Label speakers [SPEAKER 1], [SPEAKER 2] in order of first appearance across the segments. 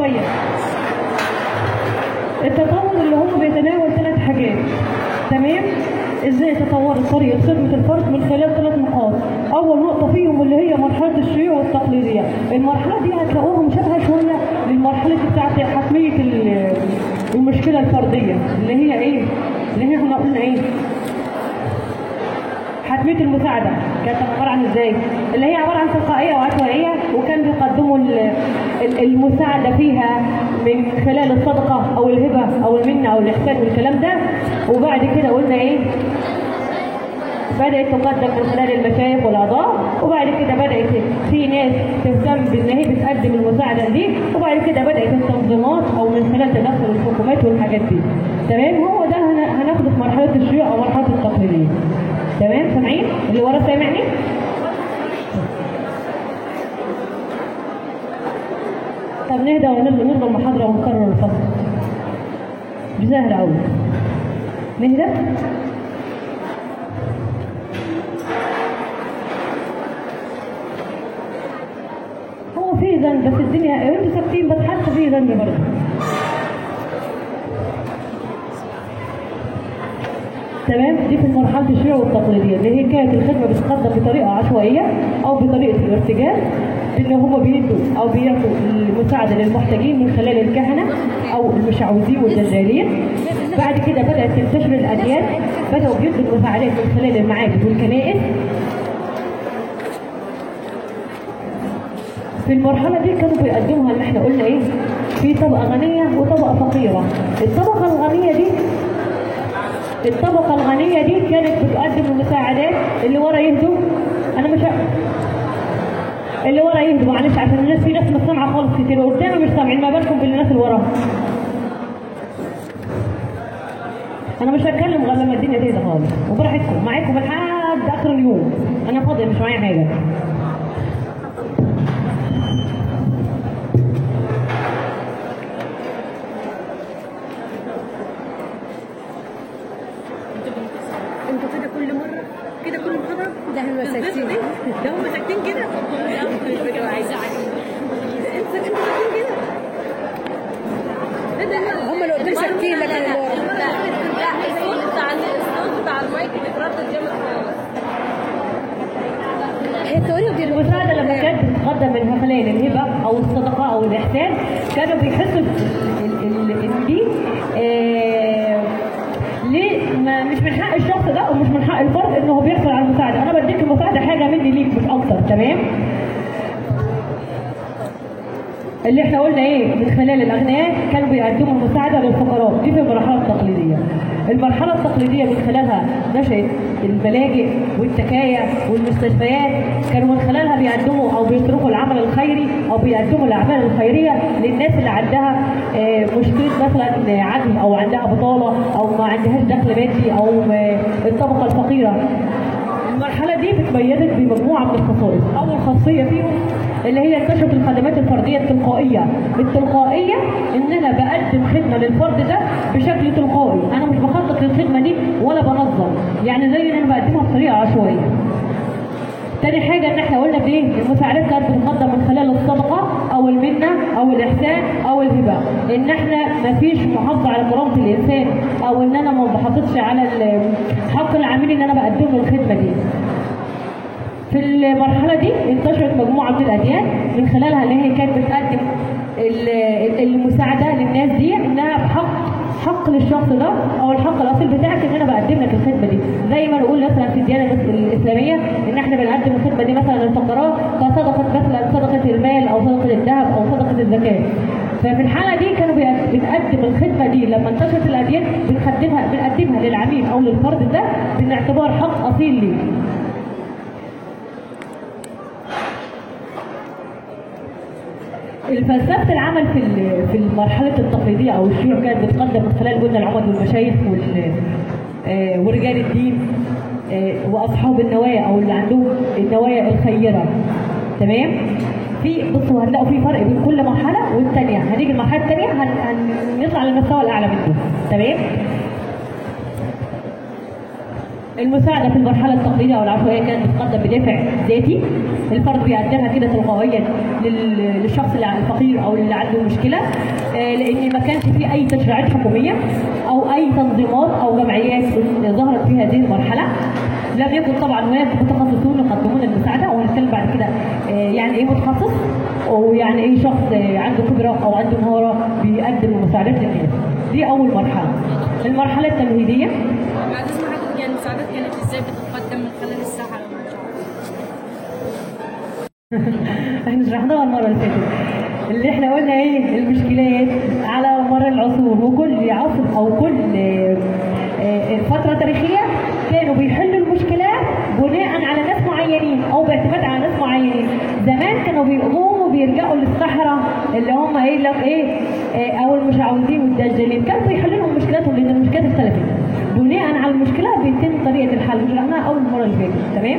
[SPEAKER 1] شويه التطور اللي هو بيتناول ثلاث حاجات تمام ازاي تطورت طريقه خدمه الفرد من خلال ثلاث نقاط اول نقطه فيهم اللي هي مرحله الشيوع التقليديه المرحله دي هتلاقوها مشابهه شويه للمرحله بتاعت حتميه ال- المشكله الفرديه اللي هي ايه اللي هي احنا قلنا ايه حتمية المساعدة كانت عبارة عن ازاي؟ اللي هي عبارة عن تلقائية وعشوائية وكان بيقدموا ال- ال- المساعدة فيها من خلال الصدقة أو الهبة أو المنة أو الإحسان والكلام ده وبعد كده قلنا إيه؟ بدأت تقدم من خلال المشايخ والأعضاء وبعد كده بدأت في ناس تهتم بإن هي بتقدم المساعدة دي وبعد كده بدأت التنظيمات أو من خلال تدخل الحكومات والحاجات دي تمام هو ده هن- هناخده في مرحلة الشيوع أو مرحلة التقليدية تمام سامعين اللي ورا سامعني طب نهدى ونلغي نلغي المحاضرة ونكرر الفصل دي سهلة أوي نهدى هو في ذنب بس الدنيا انتوا ساكتين بس حاسه في ذنب برضه تمام دي في مرحله الشيوع والتقليديه اللي هي كانت الخدمه بتقدم بطريقه عشوائيه او بطريقه الارتجال اللي هم بيدوا او بيعطوا المساعده للمحتاجين من خلال الكهنه او المشعوذين والدجالين بعد كده بدات تنتشر الاديان بداوا بيدوا المساعدات من خلال المعابد والكنائس في المرحلة دي كانوا بيقدموها اللي احنا قلنا ايه في طبقة غنية وطبقة فقيرة الطبقة الغنية دي الطبقة الغنية دي كانت بتقدم المساعدات اللي ورا يهدوا انا مش ه- اللي ورا يهدوا معلش عشان الناس في ناس مش سامعة خالص كتير قدامي مش سامعين ما بالكم بالناس اللي ورا انا مش هتكلم غير لما الدنيا تهدى خالص وبراحتكم معاكم لحد اخر اليوم انا فاضي مش معايا حاجة
[SPEAKER 2] انتوا كده كل مره كده كل محاضره
[SPEAKER 3] ده هم ساكتين
[SPEAKER 2] ده هم ساكتين كده بتبقى عايزه انت انتوا ساكتين كده ده ده
[SPEAKER 3] هم اللي قدام ساكتين لكن اللي ورا
[SPEAKER 2] الصوت بتاع الصوت بتاع المايك بيتردد جامد خالص
[SPEAKER 3] هي التوريه ودي
[SPEAKER 1] المساعدة لما كانت بتقدم من خلال الهبة أو الصدقة أو الإحسان كانوا بيحسوا ال- ال- ال- إن دي آه، ليه ما مش من حق الشخص ده أو مش من حق الفرد إنه هو بيحصل على المساعدة أنا بديك المساعدة حاجة مني ليك مش أكتر تمام اللي احنا قلنا ايه من خلال الاغنياء كانوا بيقدموا المساعده للفقراء دي في المرحله التقليديه المرحله التقليديه من خلالها نشأت الملاجئ والتكايا والمستشفيات كانوا من خلالها بيقدموا او بيتركوا العمل الخيري او بيقدموا الاعمال الخيريه للناس اللي عندها آه، مشكله مثلا عجز او عندها بطاله او ما عندهاش دخل مادي او آه، الطبقه الفقيره المرحلة دي اتميزت بمجموعة من الخصائص، أول خاصية فيهم اللي هي كشف الخدمات الفردية التلقائية، التلقائية إن أنا بقدم خدمة للفرد ده بشكل تلقائي، أنا مش بخطط للخدمة دي ولا بنظم، يعني زي إن أنا بقدمها بطريقة عشوائية. تاني حاجة إن إحنا قلنا بإيه؟ المساعدات كانت بتقدم من خلال الصدقة أو المنة أو الإحسان أو الهبة، إن إحنا مفيش محافظة على كرامة الإنسان أو إن أنا ما بحافظش على ال- حق العميل إن أنا بقدم له الخدمة دي. في المرحلة دي انتشرت مجموعة من الأديان من خلالها اللي هي كانت بتقدم ال- ال- المساعدة للناس دي إنها بحق حق للشخص ده أو الحق الأصيل بتاعك إن أنا بقدم لك الخدمة دي زي ما نقول مثلا في الديانة الإسلامية إن إحنا بنقدم الخدمة دي مثلا للفقراء كصدقة مثلا صدقة المال أو صدقة الذهب أو صدقة الزكاة ففي الحالة دي كانوا بيق- بنقدم الخدمة دي لما انتشرت الأديان بنقدمها بنقدمها للعميل أو للفرد ده باعتبار حق أصيل ليه الفلسفه العمل في ال- في المرحله التقليديه او الشيوع كانت بتقدم من خلال قلنا العمد والمشايخ وال آه، ورجال الدين آه، واصحاب النوايا او اللي عندهم النوايا الخيره تمام في بصوا هنلاقوا في فرق بين كل مرحله والثانيه هنيجي المرحله الثانيه هنطلع للمستوى الاعلى منه تمام المساعدة في المرحلة التقليدية أو العشوائية كانت بتقدم بدافع ذاتي الفرد بيقدمها كده تلقائيا لل- للشخص اللي الفقير أو اللي عنده مشكلة آه، لأن ما كانش فيه أي تشريعات حكومية أو أي تنظيمات أو جمعيات ظهرت في هذه المرحلة لم يكن طبعا هناك متخصصون يقدمون المساعدة وهنتكلم بعد كده آه، يعني إيه متخصص ويعني إيه شخص آه، عنده خبرة أو عنده مهارة بيقدم المساعدات للناس دي أول مرحلة المرحلة التمهيدية
[SPEAKER 2] بعد اسم حضرتك يعني المساعدات كانت ازاي بتتقدم من خلال الصحراء
[SPEAKER 1] احنا شرحناها المره اللي فاتت اللي احنا قلنا ايه المشكلات على مر العصور وكل عصر او كل آه، آه، فتره تاريخيه كانوا بيحلوا المشكلات بناء على ناس معينين او باعتماد على ناس معينين زمان كانوا بيقوموا بيرجعوا للصحراء اللي هم ايه لك ايه آه، او المشعوذين والدجالين كانوا بيحلوا لهم مشكلاتهم لان المشكلات اختلفت بناء على المشكله بيتم طريقه الحل شرحناها اول مره اللي فاتت تمام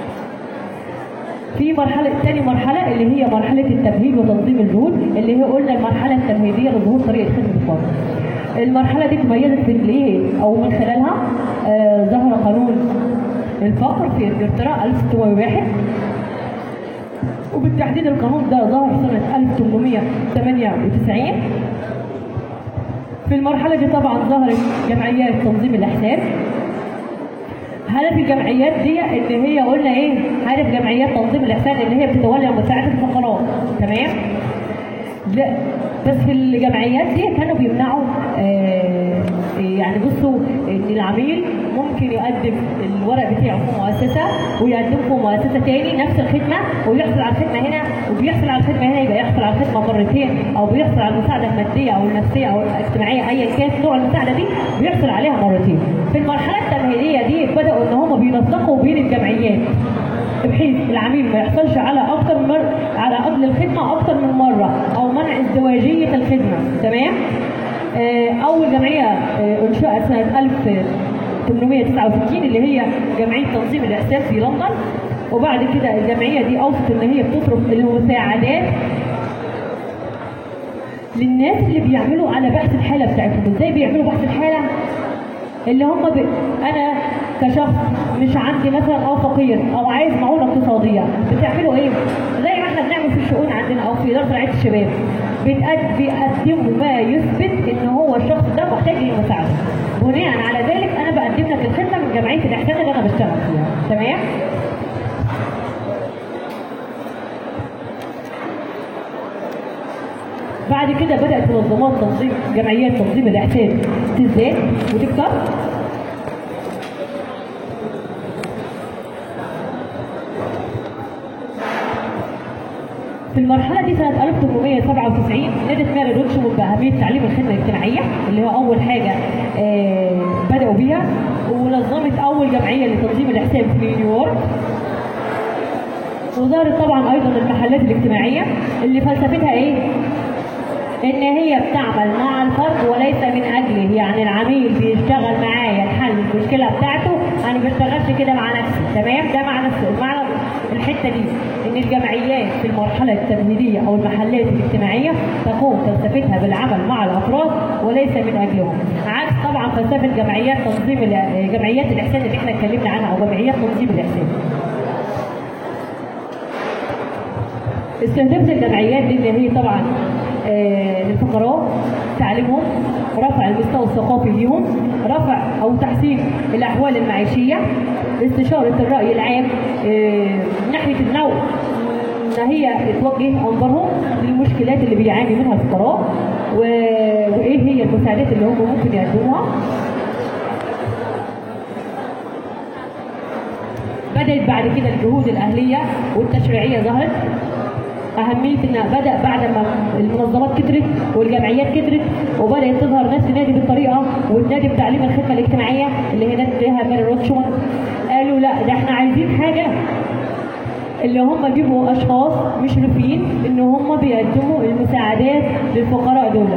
[SPEAKER 1] في مرحلة تاني مرحلة اللي هي مرحلة التمهيد وتنظيم الجهود اللي هي قلنا المرحلة التمهيدية لظهور طريقة خدمة الفرد. المرحلة دي تميزت في الايه أو من خلالها آه ظهر قانون الفقر في انجلترا 1601 وبالتحديد القانون ده ظهر سنة 1898 في المرحلة دي طبعا ظهرت جمعيات تنظيم الإحسان هدف الجمعيات دي ان هي قلنا ايه هدف جمعيات تنظيم الاحسان ان هي بتتولى مساعده الفقراء تمام لا بس في الجمعيات دي كانوا بيمنعوا آه يعني بصوا ان العميل ممكن يقدم الورق بتاعه في مؤسسه ويقدمه في مؤسسه تاني نفس الخدمه ويحصل على الخدمه هنا وبيحصل على الخدمه هنا يبقى يحصل على الخدمه مرتين او بيحصل على المساعده الماديه او النفسيه او الاجتماعيه ايا كانت نوع المساعده دي بيحصل عليها مرتين. في المرحله التمهيديه دي بداوا ان هم بينسقوا بين الجمعيات بحيث العميل ما يحصلش على اكتر من مر... على قبل الخدمه اكتر من مره او منع ازدواجيه الخدمه تمام آه، اول جمعيه آه، انشئت سنه 1869 اللي هي جمعيه تنظيم الاحسان في لندن وبعد كده الجمعيه دي اوصت ان هي بتصرف المساعدات للناس اللي بيعملوا على بحث الحاله بتاعتهم ازاي بيعملوا بحث الحاله اللي هم ب... انا كشخص مش عندي مثلا اه فقير او عايز معونه اقتصاديه بتعملوا ايه؟ زي ما احنا بنعمل في الشؤون عندنا او في اداره رعايه الشباب بتقد- بيقدموا ما يثبت ان هو الشخص ده محتاج للمساعده بناء على ذلك انا بقدم لك الخدمه من جمعيه الاحسان اللي انا بشتغل فيها تمام؟ بعد كده بدات منظمات تنظيم جمعيات تنظيم الاحسان تزداد وتكتر في المرحلة دي سنة 1897 نادت ماري روتشموند بأهمية تعليم الخدمة الاجتماعية اللي هو أول حاجة آه بدأوا بيها ونظمت أول جمعية لتنظيم الإحسان في نيويورك وظهرت طبعا أيضا المحلات الاجتماعية اللي فلسفتها إيه؟ ان هي بتعمل مع الفرد وليس من اجله يعني العميل بيشتغل معايا لحل المشكله بتاعته انا ما بشتغلش كده مع نفسي تمام ده معنى معنى الحته دي ان الجمعيات في المرحله التمهيديه او المحلات الاجتماعيه تقوم فلسفتها بالعمل مع الافراد وليس من اجلهم عكس طبعا فلسفه جمعيات تنظيم ال- جمعيات الاحسان اللي احنا اتكلمنا عنها او جمعيات تنظيم الاحسان استهدفت الجمعيات دي اللي هي طبعا آه، للفقراء تعليمهم رفع المستوى الثقافي ليهم رفع او تحسين الاحوال المعيشيه استشاره الراي العام آه، ناحيه النوع ان هي توجه انظارهم للمشكلات اللي بيعاني منها الفقراء و... وايه هي المساعدات اللي هم ممكن يقدموها بدأت بعد كده الجهود الأهلية والتشريعية ظهرت أهمية إنها بدأ بعد ما المنظمات كترت والجمعيات كترت وبدأت تظهر ناس تنادي بالطريقة وتنادي بتعليم الخدمة الاجتماعية اللي هي نادت بيها ماري روتشمان قالوا لا ده احنا عايزين حاجة اللي هم بيبقوا أشخاص مشرفين إن هم بيقدموا المساعدات للفقراء دول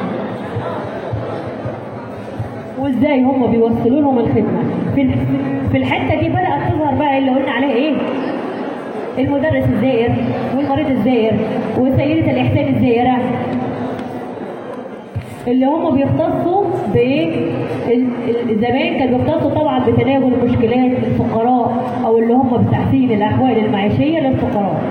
[SPEAKER 1] وازاي هم بيوصلوا لهم الخدمه في ال- في الحته دي بدات تظهر بقى اللي قلنا عليها ايه المدرس الزائر والمريض الزائر وسيده الاحسان الزائره اللي هم بيختصوا بايه ال- ال- زمان كانوا بيختصوا طبعا بتناول مشكلات الفقراء او اللي هم بتحسين الاحوال المعيشيه للفقراء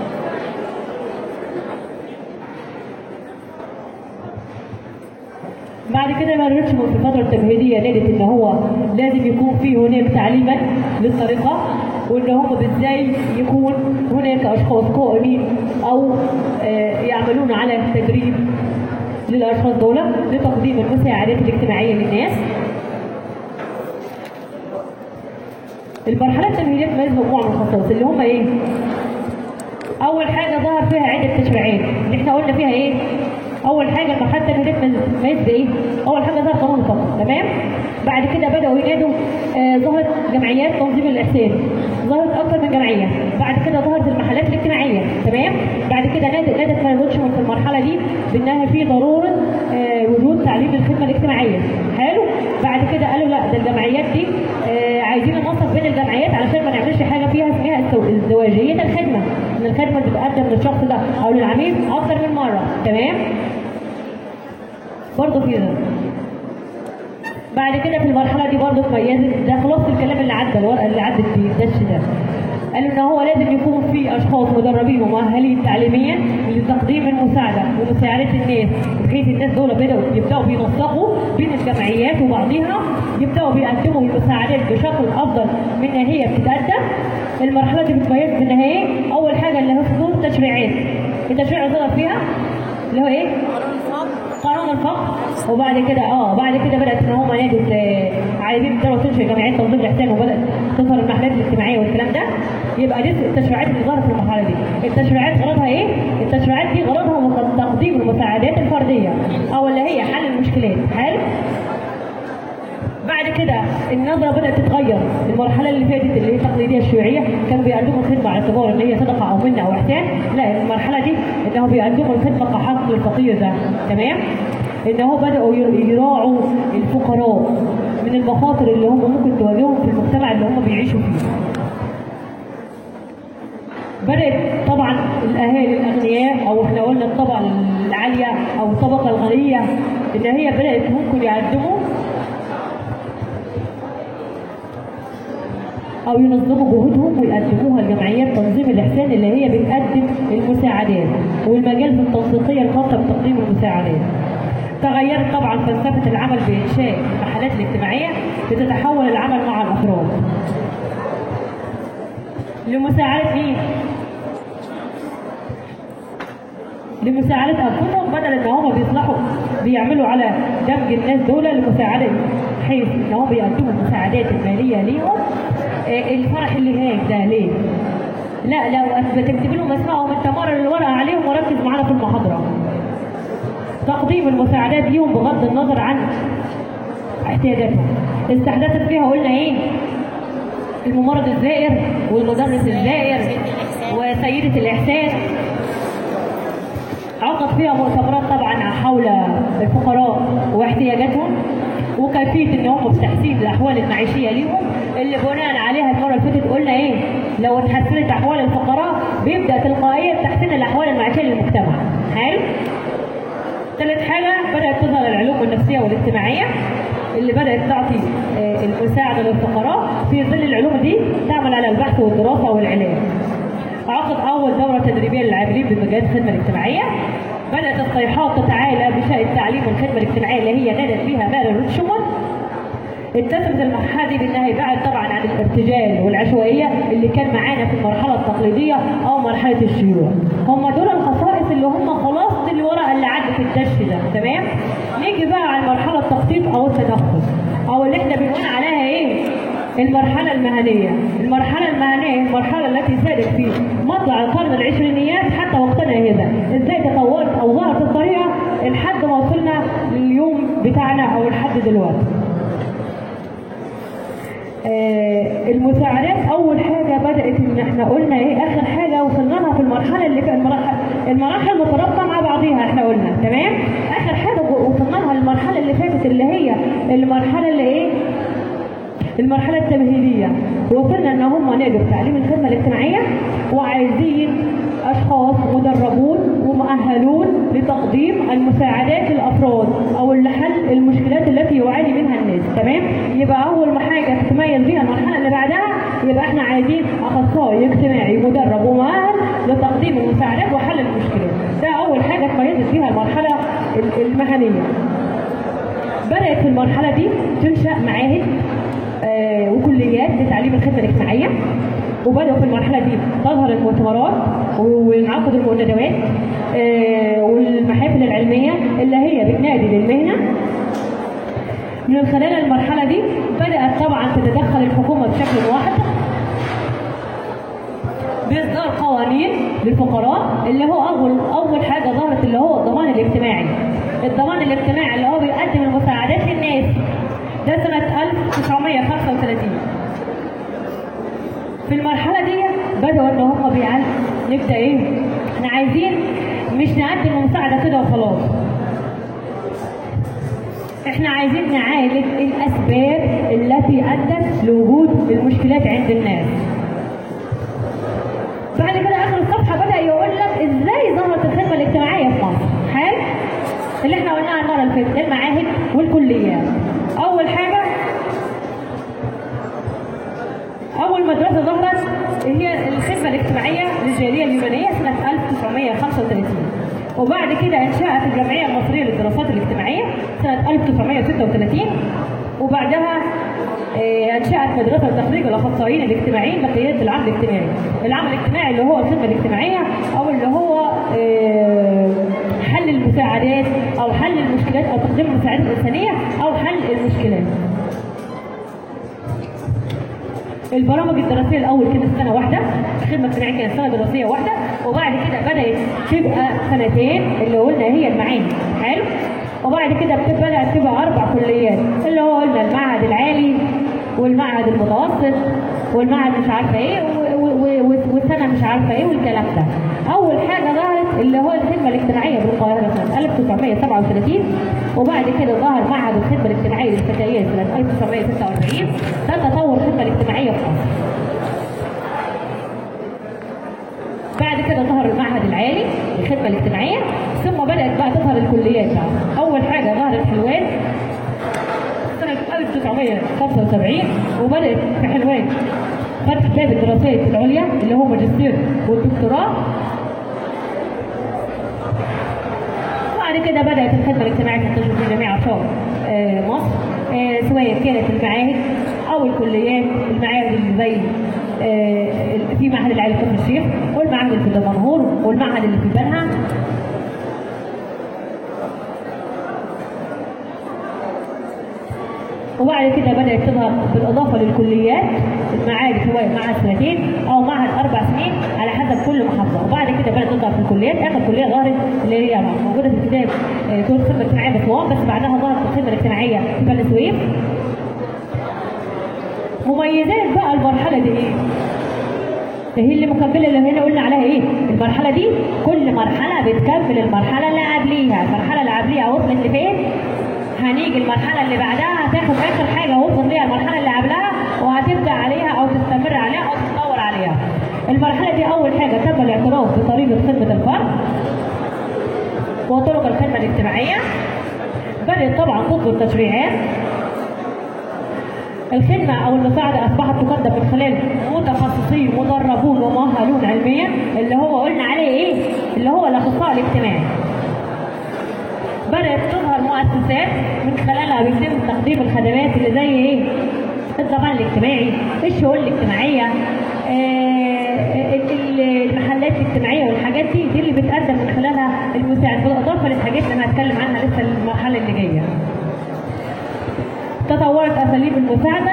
[SPEAKER 1] بعد كده ما ريتشموند في الفتره التمهيديه نادت ان هو لازم يكون في هناك تعليما للطريقه وان هم ازاي يكون هناك اشخاص قائمين او آه، يعملون على تدريب للاشخاص دول لتقديم المساعدات الاجتماعيه للناس المرحله التمهيديه تميز مجموعه من الخصائص اللي هم ايه؟ اول حاجه ظهر فيها عده تشريعات اللي احنا قلنا فيها ايه اول حاجه المرحله التمهيديه تميز بايه اول حاجه ظهر قانون الفقر تمام بعد كده بداوا ينادوا آه ظهرت جمعيات تنظيم الاحسان ظهرت اكثر من جمعيه بعد كده ظهرت المحلات الاجتماعيه تمام بعد كده نادت نادت مانويتشمان في المرحله دي بانها في ضروره آه وجود تعليم الخدمه الاجتماعيه حلو بعد كده قالوا لا ده الجمعيات دي آه عايزين ننسق بين الجمعيات علشان ما نعملش حاجه فيها اسمها الزو- ازدواجيه الخدمه ان الخدمه بتقدم للشخص ده او للعميل اكتر من مره تمام برضه في ده بعد كده في المرحله دي برضه اتميزت ده خلاص الكلام اللي عدى الورقه اللي عدت دي الدش ده قالوا ان هو لازم يكون في اشخاص مدربين ومؤهلين تعليميا لتقديم المساعده ومساعده الناس بحيث الناس دول بداوا يبداوا بينسقوا بين الجمعيات وبعضها يبداوا بيقدموا المساعدات بشكل افضل من ما هي بتتقدم المرحله دي بتميز بانها ايه؟ اول حاجه اللي هو صدور تشريعات التشريع اللي ظهر فيها اللي هو ايه؟ قانون الفقر وبعد كده اه بعد كده بدات ان هم نادوا آه، عايزين يبداوا تنشئ جمعيات تنظيم الاحسان وبدات تظهر المحلات الاجتماعيه والكلام ده يبقى دي التشريعات اللي ظهرت في المرحله دي التشريعات غرضها ايه؟ التشريعات دي غرضها مق- تقديم المساعدات الفرديه او اللي هي حل المشكلات حلو؟ بعد كده النظره بدات تتغير المرحله اللي فاتت اللي هي التقليديه الشيوعيه كانوا بيقدموا الخدمه على اعتبار ان هي صدقه او منه او احسان لا المرحله دي انهم بيقدموا الخدمه كحق للفقير ده تمام ان هو بداوا ير- يراعوا الفقراء من المخاطر اللي هم ممكن تواجههم في المجتمع اللي هم بيعيشوا فيه بدأت طبعا الأهالي الأغنياء أو احنا قلنا الطبقة العالية أو الطبقة الغنية إن هي بدأت ممكن يقدموا او ينظموا جهودهم ويقدموها لجمعيات تنظيم الاحسان اللي هي بتقدم المساعدات والمجال التنسيقيه الخاصه بتقديم المساعدات. تغيرت طبعا فلسفه العمل بانشاء المحلات الاجتماعيه لتتحول العمل مع الافراد. لمساعده مين؟ لمساعدة أنفسهم بدل إن هم بيصلحوا بيعملوا على دمج الناس دول لمساعدة حيث إن هم بيقدموا المساعدات المالية ليهم آه، الفرح اللي هناك ده ليه؟ لا لو بتكتب لهم اسمائهم انت مر الورقة عليهم وركز معانا في المحاضرة. تقديم المساعدات ليهم بغض النظر عن احتياجاتهم. استحدثت فيها قلنا ايه؟ الممرض الزائر والمدرس الزائر وسيدة الإحسان عقد فيها مؤتمرات طبعا حول الفقراء واحتياجاتهم وكيفيه ان هم بتحسين الاحوال المعيشيه ليهم اللي بناء عليها المره اللي فاتت قلنا ايه لو اتحسنت احوال الفقراء بيبدا تلقائيا تحسين الاحوال المعيشيه للمجتمع حلو ثالث حاجه بدات تظهر العلوم النفسيه والاجتماعيه اللي بدات تعطي آه، المساعده للفقراء في ظل العلوم دي تعمل على البحث والدراسه والعلاج عقد اول دوره تدريبيه للعاملين بمجال الخدمه الاجتماعيه بدات الصيحات تتعالى بشان التعليم والخدمه الاجتماعيه اللي هي نادت فيها مال روتشمان اتسمت المرحله دي بانها يبعد طبعا عن الارتجال والعشوائيه اللي كان معانا في المرحله التقليديه او مرحله الشيوع. هم دول الخصائص اللي هم خلاص الورقه اللي عدت الدش ده تمام؟ نيجي بقى على المرحله التخطيط او التنفذ او اللي احنا بنقول عليها ايه؟ المرحلة المهنية المرحلة المهنية المرحلة التي سادت في مطلع القرن العشرينيات حتى وقتنا هذا ازاي تطورت او ظهرت الطريقة لحد ما وصلنا لليوم بتاعنا او لحد دلوقتي آه، المساعدات اول حاجه بدات ان احنا قلنا ايه اخر حاجه وصلنا لها في المرحله اللي كانت المراحل المراحل مترابطه مع بعضيها احنا قلنا تمام اخر حاجه وصلنا لها المرحله اللي فاتت اللي هي المرحله اللي ايه المرحلة التمهيدية وصلنا ان هم نادوا بتعليم الخدمة الاجتماعية وعايزين اشخاص مدربون ومؤهلين مؤهلون لتقديم المساعدات للافراد او لحل المشكلات التي يعاني منها الناس تمام يبقى اول ما حاجه تتميز بيها المرحله اللي بعدها يبقى احنا عايزين اخصائي اجتماعي مدرب ومؤهل لتقديم المساعدات وحل المشكلات ده اول حاجه تميزت بيها المرحله ال- المهنيه بدات في المرحله دي تنشا معاهد آه، وكليات لتعليم الخدمه الاجتماعيه وبداوا في المرحله دي تظهر المؤتمرات وينعقد المنتديات آه، والمحافل العلميه اللي هي بتنادي للمهنه من خلال المرحله دي بدات طبعا تتدخل الحكومه بشكل واحد باصدار قوانين للفقراء اللي هو اول اول حاجه ظهرت اللي هو الضمان الاجتماعي الضمان الاجتماعي اللي هو بيقدم المساعدات للناس ده سنه 1935 في المرحله دي بداوا ان هم بيعالجوا نبدا ايه احنا عايزين مش نقدم مساعده كده وخلاص احنا عايزين نعالج الاسباب التي ادت لوجود المشكلات عند الناس بعد كده اخر الصفحه بدا يقول لك ازاي ظهرت الخدمه الاجتماعيه في مصر حلو اللي احنا قلناها المره اللي فاتت المعاهد والكليات اول حاجه اول مدرسه ظهرت هي الخدمه الاجتماعيه للجاليه اليونانيه سنه 1935 وبعد كده انشات الجمعيه المصريه للدراسات الاجتماعيه سنه 1936 وبعدها آه، انشات مدرسه تخريج الاخصائيين الاجتماعيين بقياده العمل الاجتماعي. العمل الاجتماعي اللي هو الخدمه الاجتماعيه او اللي هو آه، حل المساعدات او حل المشكلات او تقديم المساعدات الانسانيه او حل المشكلات. البرامج الدراسيه الاول كانت سنه واحده الخدمه الاجتماعيه كانت سنه دراسيه واحده وبعد كده بدات تبقى سنتين اللي قلنا هي المعاهد حلو وبعد كده بت- بدات تبقى اربع كليات اللي هو قلنا المعهد العالي والمعهد المتوسط والمعهد مش عارفه ايه و- و- و- والسنه مش عارفه ايه والكلام ده اول حاجه ظهرت اللي هو الخدمه الاجتماعيه بالقاهره سنه 1937 وبعد كده ظهر معهد الخدمه الاجتماعيه للفتيات سنه 1946 ده تطور الخدمه الاجتماعيه في مصر بعد كده ظهر المعهد العالي للخدمه الاجتماعيه ثم بدات بقى تظهر الكليات بقى اول حاجه ظهرت حلوان سنه 1975 وبدات في حلوان فتح باب الدراسات العليا اللي هو ماجستير والدكتوراه وبعد كده بدات الخدمه الاجتماعيه تنتشر في جميع اقطار آه، مصر آه، سواء كانت المعاهد او الكليات المعاهد اللي زي آه، في معهد العالي كفر الشيخ والمعهد اللي في دمنهور والمعهد اللي في بنها وبعد كده بدات تظهر بالاضافه للكليات المعاهد سواء معهد سنتين او معهد اربع سنين على حسب كل محافظه وبعد كده بدات تظهر في الكليات اخر كليه ظهرت اللي هي موجوده في الكتاب آه، كورس الخدمه الاجتماعيه باسوان بس بعدها ظهرت الخدمه الاجتماعيه في بني سويف مميزات بقى المرحله دي ايه؟ هي اللي مكمله اللي هنا قلنا عليها ايه؟ المرحله دي كل مرحله بتكمل المرحله اللي قبليها، المرحله اللي قبليها وصلت لفين؟ هنيجي المرحله اللي بعدها هتاخد اخر حاجه وصلت ليها المرحله اللي قبلها وهتبدا عليها او تستمر عليها او تتطور عليها. المرحله دي اول حاجه تم الاعتراف بطريقه خدمه الفرد وطرق الخدمه الاجتماعيه بدات طبعا تطلب تشريعات الخدمة أو المساعدة أصبحت تقدم من خلال متخصصين مدربون ومؤهلون علميا اللي هو قلنا عليه إيه؟ اللي هو الأخصائي الاجتماعي. بدأت تظهر مؤسسات من خلالها بيتم تقديم الخدمات اللي زي إيه؟ الضمان الاجتماعي، الشؤون الاجتماعية، آه، ال- ال- المحلات الاجتماعية والحاجات دي دي اللي بتقدم من خلالها المساعد بالإضافة للحاجات اللي أنا هتكلم عنها لسه المرحلة اللي جاية. تطورت اساليب المساعده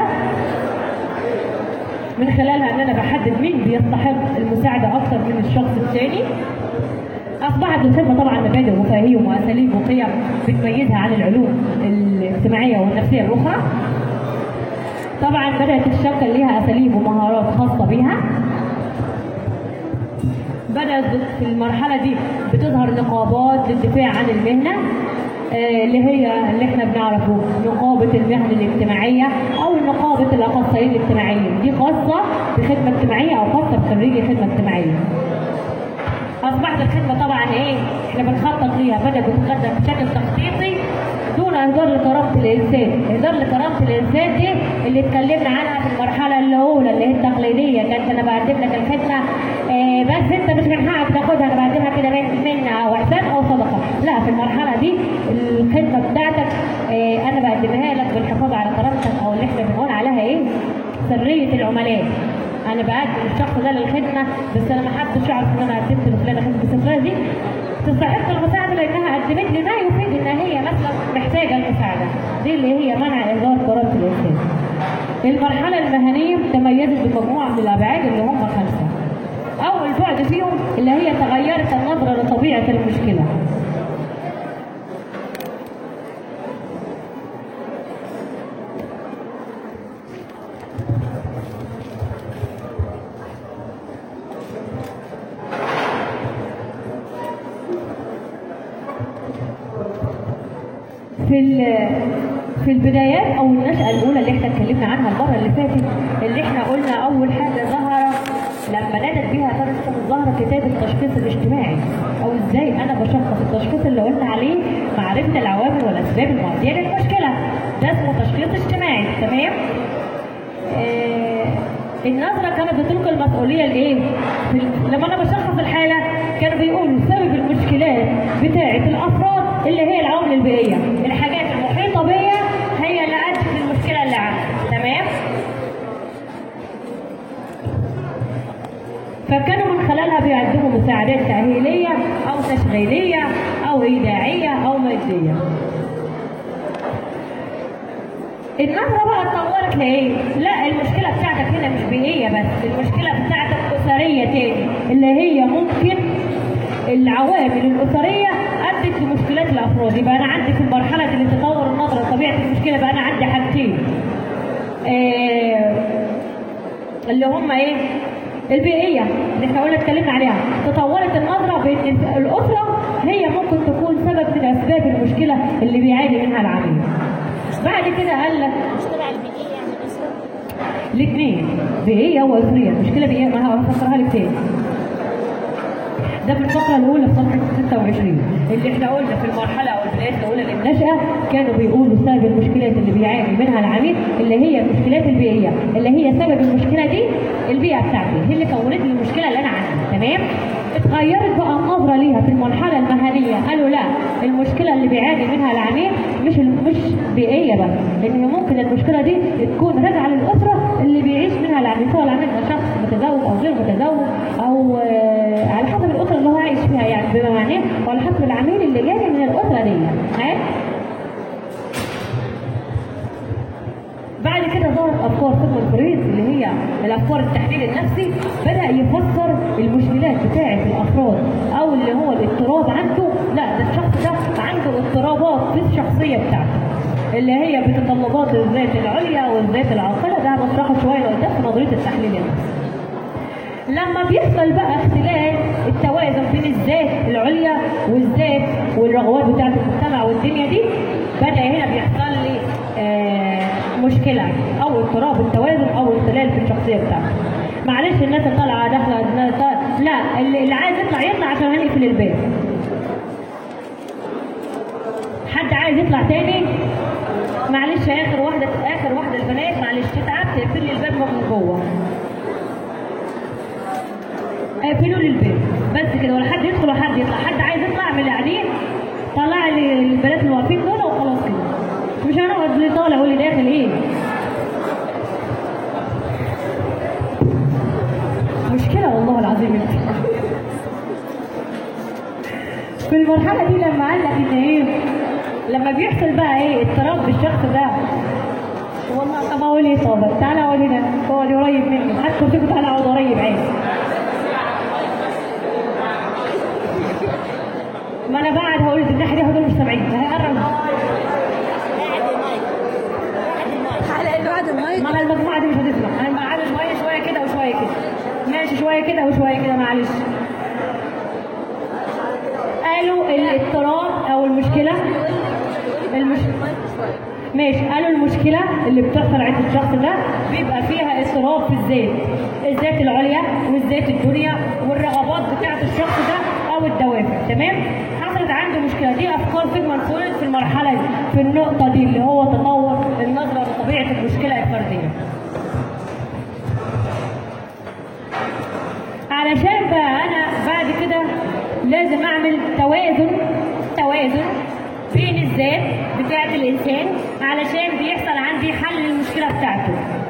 [SPEAKER 1] من خلالها ان انا بحدد مين بيستحق المساعده اكثر من الشخص الثاني اصبحت الخدمه طبعا مبادئ ومفاهيم واساليب وقيم بتميزها عن العلوم الاجتماعيه والنفسيه الاخرى طبعا بدات الشركه ليها اساليب ومهارات خاصه بها بدأت في المرحلة دي بتظهر نقابات للدفاع عن المهنة آه، اللي هي اللي احنا بنعرفه نقابة المهن الاجتماعية أو نقابة الأخصائيين الاجتماعيين دي خاصة بخدمة اجتماعية أو خاصة بخريجي خدمة اجتماعية. أصبحت الخدمة طبعا عن ايه؟ احنا بنخطط ليها بدأ بتتقدم بشكل تخطيطي دون اهدار لكرامه الانسان، اهدار لكرامه الانسان دي اللي اتكلمنا عنها في المرحله الاولى اللي هي التقليديه كانت انا بقدم لك الخدمه آه بس انت مش من حقك تاخدها انا بقدمها كده من منة او احسان او صدقه، لا في المرحله دي الخدمه بتاعتك آه انا بقدمها لك بالحفاظ على كرامتك او اللي احنا بنقول عليها ايه؟ سريه العملاء. انا بقدم الشخص ده للخدمه بس انا ما حدش يعرف ان انا قدمت لفلانه خدمه بس فلانه دي تستحق المساعده لانها قدمت لي ما يفيد ان هي مثلا محتاجه المساعده دي اللي هي منع اهدار كرامه الانسان. المرحله المهنيه تميزت بمجموعه من الابعاد اللي هم خمسه. اول بعد فيهم اللي هي تغيرت النظره لطبيعه المشكله. في ال- في البدايات او النشأة الاولى اللي احنا اتكلمنا عنها المرة اللي فاتت اللي احنا قلنا اول حاجة ظهر لما نادت بيها دار الشمس ظهر كتاب التشخيص الاجتماعي او ازاي انا بشخص التشخيص اللي قلنا عليه معرفة العوامل والاسباب المؤدية للمشكلة ده اسمه تشخيص اجتماعي تمام آه، النظرة كانت بتلقي المسؤولية لإيه؟ في ال- لما أنا بشخص الحالة كانوا بيقولوا سبب المشكلات بتاعة الأفراد اللي هي العوامل البيئية، الحاجات المحيطة بيا هي اللي أدت للمشكلة اللي عندي، تمام؟ فكانوا من خلالها بيقدموا مساعدات تأهيلية أو تشغيلية أو إيداعية أو مادية. النظرة بقى اتطورت لايه؟ لا المشكلة بتاعتك هنا مش بيئية بس، المشكلة بتاعتك أسرية تاني، اللي هي ممكن العوامل الأسرية أدت لمشكلات الأفراد، يبقى أنا عندي في المرحلة اللي تطور النظرة لطبيعة المشكلة بقى أنا عندي حاجتين. آه اللي هم ايه؟ البيئية اللي احنا قلنا اتكلمنا عليها، تطورت النظرة بإن الأسرة هي ممكن تكون سبب من أسباب المشكلة اللي بيعاني منها العميل. بعد كده قال لك
[SPEAKER 2] المشكلة البيئية يعني الأسرة
[SPEAKER 1] الاثنين بيئية وأسرية المشكلة بيئية ما هفسرها لك تاني ده في الفقرة الأولى في صفحة 26 اللي احنا قلنا في المرحلة أو البدايات الأولى للنشأة كانوا بيقولوا سبب المشكلات اللي بيعاني منها العميل اللي هي المشكلات البيئية اللي هي سبب المشكلة دي البيئة بتاعتي هي اللي كونت لي المشكلة اللي أنا عندي تمام؟ اتغيرت بقى النظرة ليها في المرحلة المهنية قالوا لا المشكلة اللي بيعاني منها العميل مش مش بيئية بس لأن هي ممكن المشكلة دي تكون راجعة للأسرة اللي بيعيش منها العميل سواء العميل ده شخص متزوج أو غير متزوج أو آه، على حسب الأسرة اللي هو عايش فيها يعني بما معناه وعلى حسب العميل اللي جاي من الأسرة دي ها؟ بعد كده ظهرت افكار سيجموند فرويد اللي هي الافكار التحليل النفسي بدا يفسر المشكلات بتاعه الافراد او اللي هو الاضطراب عنده لا ده الشخص ده عنده اضطرابات في الشخصيه بتاعته اللي هي بتطلبات الذات العليا والذات العاقله ده هنشرحه شويه لقدام في نظريه التحليل النفسي لما بيحصل بقى اختلال التوازن بين الذات العليا والذات والرغبات بتاعت المجتمع والدنيا دي بدا هنا بيحصل لي آه مشكله او اضطراب التوازن او اختلال في الشخصيه بتاعتي معلش الناس اللي طالعه داخله الناس طالعة- لا اللي اللي عايز يطلع يطلع عشان هنقفل الباب حد عايز يطلع تاني معلش يا اخر واحده اخر واحده البنات معلش تتعب تقفل لي الباب من جوه قفلوا لي الباب بس كده ولا حد يدخل ولا حد يطلع حد عايز يطلع من اللي قاعدين طلع لي البنات اللي واقفين دول وخلاص كده مش هنقعد اللي طالع واللي داخل ايه مشكلة والله العظيم انت في المرحلة دي لما قال لك ان ايه لما بيحصل بقى ايه اضطراب بالشخص ده والله طب اقول ايه صابر تعالى اقعد هنا اقعد قريب مني حتى كنت تعالى اقعد قريب عادي ما انا بعد هقول لك الناحيه دي هدول مش سامعين هقرب
[SPEAKER 2] على
[SPEAKER 3] بعد المايك
[SPEAKER 1] ما انا المجموعه دي مش هتسمع انا معايا شويه شويه كده وشويه كده ماشي شويه كده وشويه كده معلش قالوا الاضطراب او المشكله المش... ماشي قالوا المشكله اللي بتحصل عند الشخص ده بيبقى فيها اضطراب في الذات الذات العليا والذات الدنيا والرغبات بتاعه الشخص ده او الدوافع تمام حصلت عنده مشكله دي افكار سيجموند فرويد في المرحله دي في النقطه دي اللي هو تطور النظره لطبيعه المشكله الفرديه علشان بقى انا بعد كده لازم اعمل توازن توازن بين الذات بتاعت الانسان علشان بيحصل عندي حل للمشكله بتاعته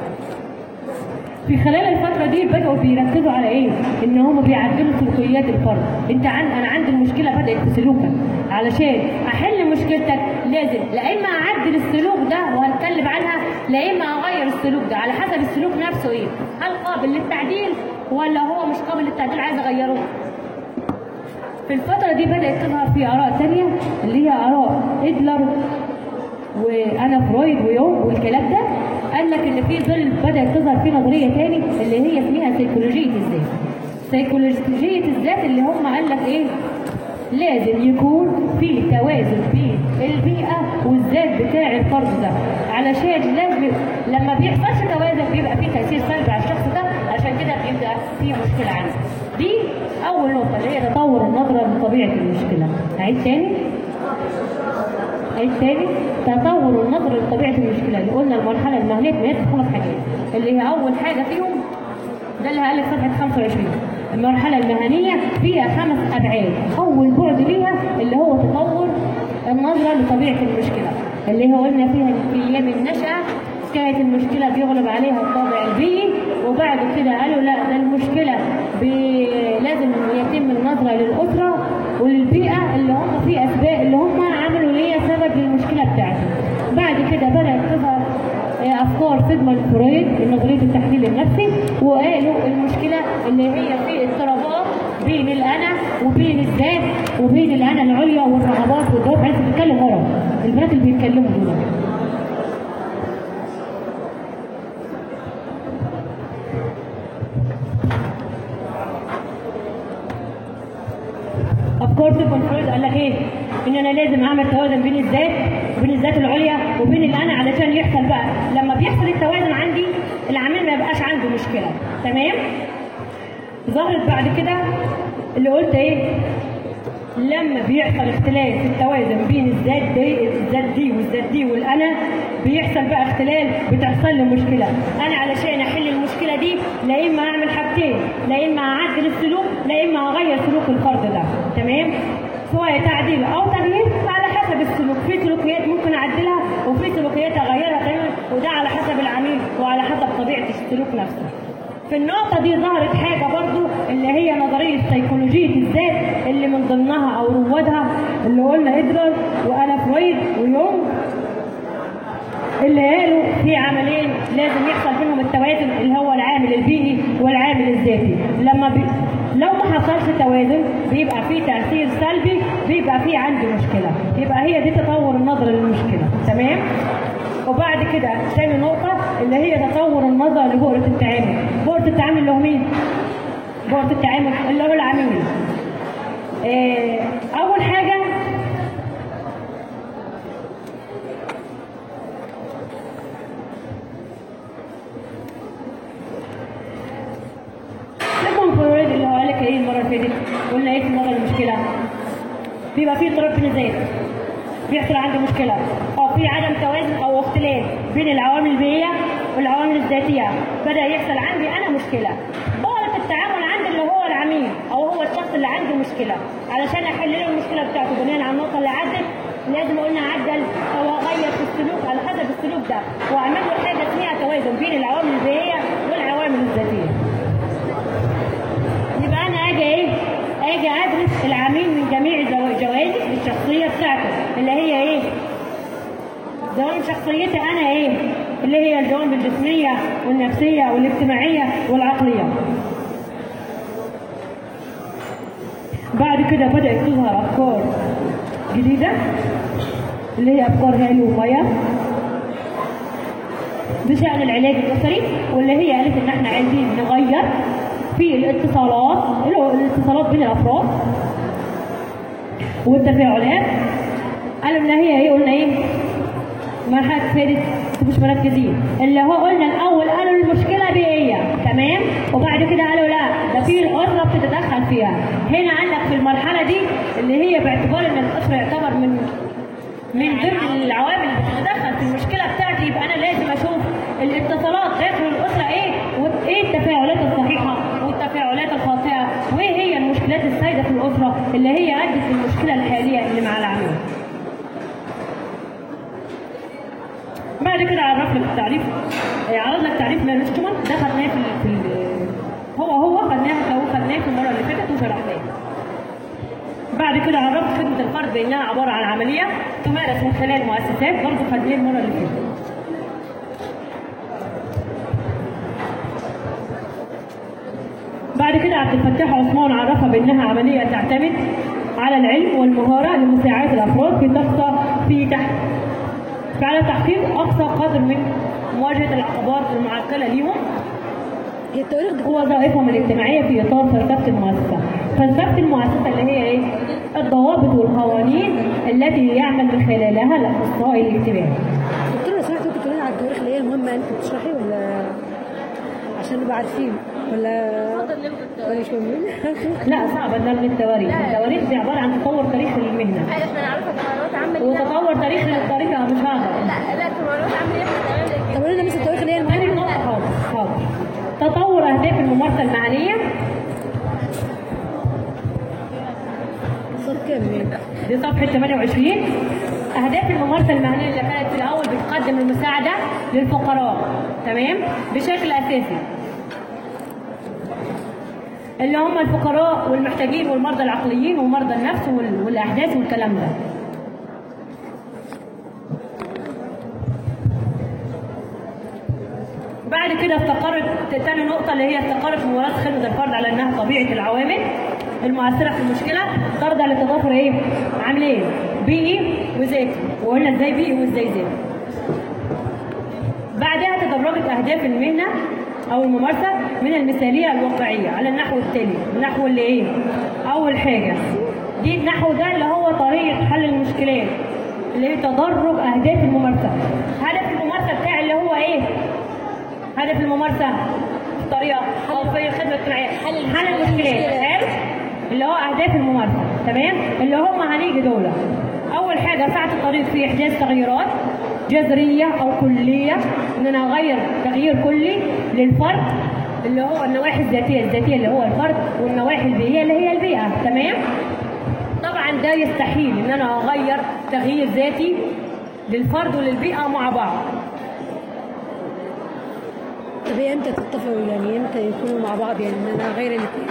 [SPEAKER 1] في خلال الفترة دي بدأوا بيركزوا على ايه؟ ان هم بيعدلوا سلوكيات الفرد، انت عن انا عندي المشكلة بدأت في سلوكك، علشان احل مشكلتك لازم لا اما اعدل السلوك ده وهنتكلم عنها لا اما اغير السلوك ده على حسب السلوك نفسه ايه؟ هل قابل للتعديل ولا هو مش قابل للتعديل عايز اغيره؟ في الفترة دي بدأت تظهر في آراء تانية اللي هي آراء إدلر وأنا فرويد ويونغ والكلام ده قال لك إن في ظل بدأت تظهر في نظرية تاني اللي هي اسمها سيكولوجية الذات. سيكولوجية الذات اللي هم قال لك إيه؟ لازم يكون في توازن بين البيئة والذات بتاع الفرد ده علشان لازم لما بيحصلش توازن بيبقى في تأثير سلبي على الشخص ده عشان كده بيبقى في مشكلة عنده دي أول نقطة اللي هي تطور النظرة لطبيعة المشكلة هعيد تاني عيد تاني تطور النظر لطبيعة المشكلة اللي قلنا المرحلة المهنية بنت خمس حاجات اللي هي أول حاجة فيهم ده اللي هقلب صفحة 25 المرحلة المهنية فيها خمس أبعاد أول بعد ليها اللي هو تطور النظرة لطبيعة المشكلة اللي هو قلنا فيها إن في أيام النشأة كانت المشكلة بيغلب عليها الطابع البيئي وبعد كده قالوا لا ده المشكلة بي... لازم يتم النظرة للأسرة وللبيئة اللي هم في أسباب اللي هم عملوا ليا سبب للمشكلة بتاعتهم بعد كده بدأت تظهر افكار سيجموند فرويد نظريه التحليل النفسي وقالوا المشكله اللي هي في اضطرابات بين الانا وبين الذات وبين الانا العليا والرغبات والدوافع انت بتتكلم ورا البنات اللي بيتكلموا دول افكار سيجموند فرويد قال لك ايه؟ ان انا لازم اعمل توازن بين الذات وبين الذات العليا وبين الانا علشان يحصل بقى لما بيحصل التوازن عندي العميل ما يبقاش عنده مشكله تمام؟ ظهرت بعد كده اللي قلت ايه؟ لما بيحصل اختلال في التوازن بين الذات دي الذات دي والذات دي والانا بيحصل بقى اختلال بتحصل له مشكله انا علشان احل المشكله دي لا اما اعمل حاجتين لا اما اعدل السلوك لا اما اغير سلوك الفرد ده تمام سواء تعديل او تغيير على حسب السلوك في سلوكيات ممكن اعدلها وفي سلوكيات اغيرها تماما وده على حسب العميل وعلى حسب طبيعه السلوك نفسه في النقطة دي ظهرت حاجة برضو اللي هي نظرية سيكولوجية الذات اللي من ضمنها أو روادها اللي قلنا إدرر وأنا فرويد ويونغ اللي قالوا في عملين لازم يحصل بينهم التوازن اللي هو العامل البيئي والعامل الذاتي لما بي... لو ما حصلش توازن بيبقى في تأثير سلبي بيبقى في عندي مشكلة يبقى هي دي تطور النظر للمشكلة تمام وبعد كده تاني نقطة اللي هي تطور النظر لبؤرة التعامل بؤرة التعامل اللي هو مين؟ بؤرة التعامل اللي هو العميل آه، أول حاجة سيبهم فرويد اللي هو قال لك ايه المرة اللي فاتت قلنا ايه في المرة المشكلة بيبقى فيه اضطراب في الذات بيحصل عندي مشكلة أو في عدم توازن أو اختلاف بين العوامل البيئية والعوامل الذاتية بدأ يحصل عندي أنا مشكلة بؤرة التعامل عندي اللي هو العميل أو هو الشخص اللي عنده مشكلة علشان أحل له المشكلة بتاعته بناء على النقطة اللي عدت لازم قلنا أعدل أو أغير في السلوك على حسب السلوك ده وأعمل له حاجة اسمها توازن بين العوامل البيئية والعوامل الذاتية يبقى انا اجي ايه اجي ادرس العميل من جميع جو- جوانب الشخصيه بتاعته اللي هي ايه جوانب شخصيتي انا ايه اللي هي الجوانب الجسميه والنفسيه والاجتماعيه والعقليه بعد كده بدات تظهر افكار جديده اللي هي افكار هالي ومايا بشأن العلاج الأسري واللي هي قالت إن إحنا عايزين نغير في الاتصالات اللي هو الاتصالات بين الأفراد والتفاعلات قالوا إن هي إيه قلنا إيه مرحلة فاتت انتوا مش مركزين اللي هو قلنا الأول قالوا المشكلة بيئية تمام وبعد كده قالوا لا ده في الأسرة بتتدخل فيها هنا قال لك في المرحلة دي اللي هي باعتبار ان الاسره يعتبر من من ضمن العوامل اللي بتتدخل في المشكله بتاعتي يبقى انا لازم اشوف الاتصالات داخل الاسره ايه وايه التفاعلات الصحيحه والتفاعلات الخاطئه وايه هي المشكلات السائده في الاسره اللي هي ادت للمشكله الحاليه اللي مع العميل. بعد كده عرف لك التعريف آه، عرض لك تعريف مانجمنت ده خدناه في ال- في ال- هو هو خدناه هو خدناه في المره اللي فاتت وشرحناه. بعد كده عرفت خدمه الفرد بانها عباره عن عمليه تمارس من خلال مؤسسات برضه خدناه المره اللي فاتت. بعد كده عبد الفتاح عثمان عرفها بانها عمليه تعتمد على العلم والمهاره لمساعده الافراد في تحت في تحت على تحقيق اقصى قدر من مواجهه العقبات المعرقله ليهم
[SPEAKER 3] هي التواريخ دي
[SPEAKER 1] ووظائفهم الاجتماعيه في اطار فلسفه المؤسسه. فلسفه المؤسسه اللي هي ايه؟ الضوابط والقوانين التي يعمل من خلالها الاخصائي الاجتماعي.
[SPEAKER 3] دكتور لو سمحت ممكن تقولي على التواريخ اللي هي المهمه انت بتشرحي ولا عشان نبقى عارفين ولا ولا مش مهمين
[SPEAKER 1] لا صعب ان نلغي التواريخ، التواريخ دي عباره عن تطور تاريخ المهنه.
[SPEAKER 2] ايوه احنا نعرفها كمعلومات عامه كده.
[SPEAKER 1] وتطور تاريخ الطريقه مش هقدر.
[SPEAKER 2] لا لا كمعلومات عامه احنا تمام زي كده
[SPEAKER 3] طب قولي لنا مثلا التواريخ اللي هي
[SPEAKER 1] تاني
[SPEAKER 3] المهمه
[SPEAKER 1] نقطة حاضر حاضر. تطور أهداف الممارسة المهنية
[SPEAKER 3] صوت كام يعني
[SPEAKER 1] دي صفحة 28 أهداف الممارسة المهنية اللي كانت في الأول بتقدم المساعدة للفقراء تمام بشكل أساسي اللي هم الفقراء والمحتاجين والمرضى العقليين ومرضى النفس وال- والأحداث والكلام ده بعد كده استقرت تاني نقطة اللي هي استقرت ممارسة خدمة الفرد على أنها طبيعة العوامل المؤثرة في المشكلة ترجع لتضافر إيه؟ عاملين بيئي وذاتي وقلنا إزاي بيئي وإزاي ذاتي. بعدها تدرجت أهداف المهنة أو الممارسة من المثالية الواقعية على النحو التالي، النحو اللي إيه؟ أول حاجة دي النحو ده اللي هو طريقة حل المشكلات اللي هي تدرج أهداف الممارسة. هدف الممارسة بتاعي اللي هو إيه؟ هدف الممارسة طريقة أو في الخدمة الاجتماعية حل حل المشكلات حلو اللي هو أهداف الممارسة تمام اللي هم هنيجي دول أول حاجة ساعة الطريق في إحداث تغييرات جذرية أو كلية إن أنا أغير تغيير كلي للفرد اللي هو النواحي الذاتية الذاتية اللي هو الفرد والنواحي البيئية اللي هي البيئة تمام طبعا ده يستحيل ان انا اغير تغيير ذاتي للفرد وللبيئه مع بعض
[SPEAKER 3] طب هي امتى تتفقوا يعني امتى يكونوا مع بعض يعني ان انا غير الاثنين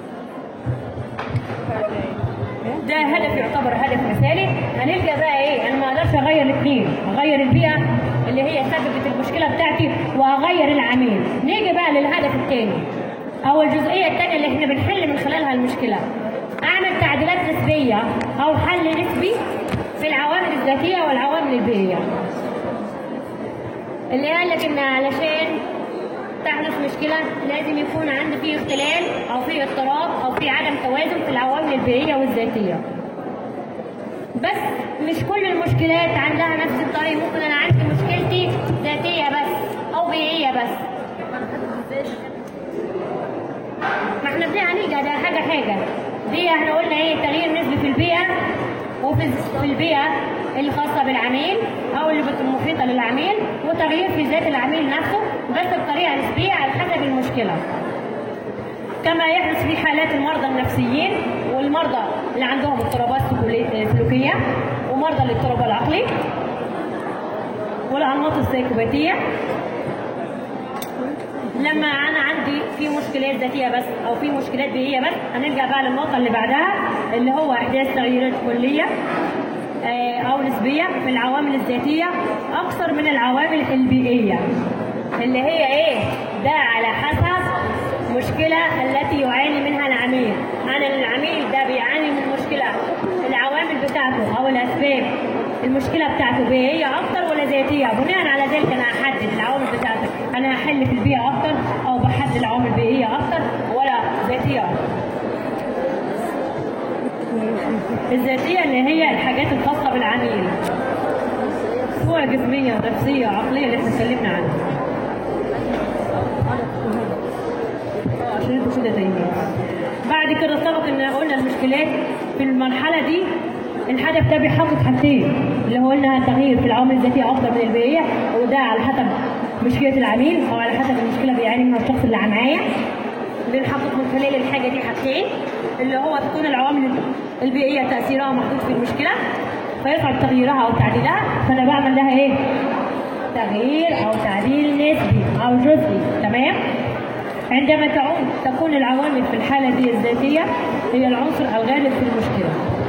[SPEAKER 1] ده هدف يعتبر هدف مثالي هنلقى بقى ايه انا ما اقدرش اغير الاثنين اغير البيئه اللي هي سببت المشكله بتاعتي واغير العميل نيجي بقى للهدف الثاني او الجزئيه الثانيه اللي احنا بنحل من خلالها المشكله اعمل تعديلات نسبيه او حل نسبي في العوامل الذاتيه والعوامل البيئيه اللي قال لك ان علشان تحدث مشكلة لازم يكون عندي فيه اختلال أو فيه اضطراب أو فيه عدم توازن في العوامل البيئية والذاتية. بس مش كل المشكلات عندها نفس الطريق ممكن أنا عندي مشكلتي ذاتية بس أو بيئية بس. ما احنا دي هنلقى ده حاجة حاجة. دي احنا قلنا ايه تغيير نسبي في البيئة وفي في البيئة الخاصة بالعميل أو اللي بت- المحيطة للعميل وتغيير في ذات العميل نفسه بس بطريقة نسبية على حسب المشكلة. كما يحدث في حالات المرضى النفسيين والمرضى اللي عندهم اضطرابات سلوكي- سلوكية ومرضى الاضطراب العقلي والأنماط السيكوباتية لما انا عندي في مشكلات ذاتيه بس او في مشكلات بيئيه بس هنرجع بقى للنقطه اللي بعدها اللي هو احداث تغييرات كليه آه، او نسبيه في العوامل الذاتيه اكثر من العوامل البيئيه اللي هي ايه ده على حسب مشكله التي يعاني منها العميل انا العميل ده بيعاني من مشكله العوامل بتاعته او الاسباب المشكله بتاعته بيئيه اكتر ولا ذاتيه بناء على ذلك انا هحدد العوامل بتاعته انا هحل في البيئه اكتر او بحدد العوامل البيئيه اكتر ولا ذاتيه اكتر الذاتيه اللي هي الحاجات الخاصه بالعميل سواء جسميه نفسيه عقليه اللي احنا اتكلمنا عنها عشان انتوا كده تايهين بعد كده سبق ان قلنا المشكلات في المرحله دي الهدف ده بيحقق حاجتين اللي هو قلنا التغيير في العوامل الذاتيه افضل من البيئيه وده على حسب مشكله العميل او على حسب المشكله بيعاني منها الشخص اللي معايا بنحقق من خلال الحاجه دي حاجتين اللي هو تكون العوامل البيئيه تاثيرها محدود في المشكله فيصعب تغييرها او تعديلها فانا بعمل لها ايه؟ تغيير او تعديل نسبي او جزئي تمام؟ عندما تعود تكون العوامل في الحاله دي الذاتيه هي العنصر الغالب في المشكله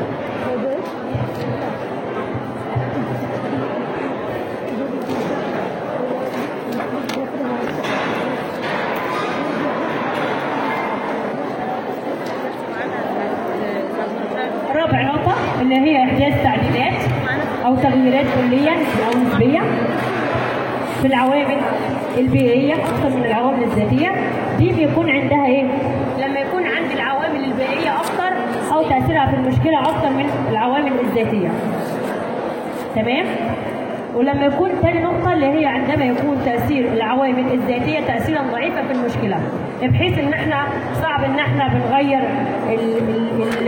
[SPEAKER 1] رابع نقطة اللي هي إحداث تعديلات أو تغييرات كلية أو نسبية في العوامل البيئية أكثر من العوامل الذاتية دي بيكون عندها إيه؟ لما يكون عندي العوامل البيئية أكثر أو تأثيرها في المشكلة أكثر من العوامل الذاتية تمام؟ ولما يكون تاني نقطة اللي هي عندما يكون تأثير العوامل الذاتية تأثيرا ضعيفا في المشكلة بحيث ان احنا صعب ان احنا بنغير ال ال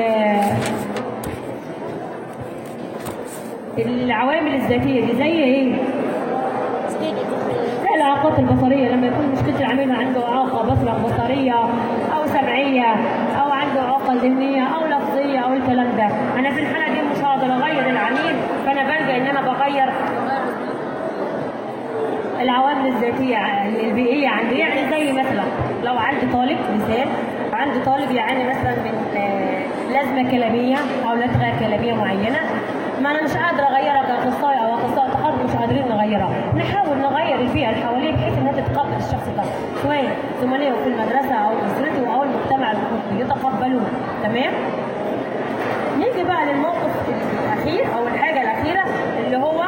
[SPEAKER 1] ال العوامل الذاتية دي زي ايه؟ زي الإعاقات البصرية لما يكون مشكلة العميل عنده إعاقة بصرة بصرية أو سمعية أو عنده إعاقة ذهنية أو لفظية أو الكلام ده أنا في الحالة دي مش هقدر أغير العميل فأنا بلجأ إن أنا بغير العوامل الذاتية البيئية عندي يعني زي مثلا لو عندي طالب مثال عندي طالب يعاني مثلا من آه، لازمة كلامية أو لدغة كلامية معينة ما أنا مش قادرة أغيرها كأخصائي أو أخصائي تخاطب مش قادرين نغيرها نحاول نغير البيئة اللي حواليه بحيث إنها تتقبل الشخص ده سواء زملائه في المدرسة أو أسرته أو المجتمع المحيط يتقبلوه تمام؟ نيجي بقى للموقف الأخير أو الحاجة الأخيرة اللي هو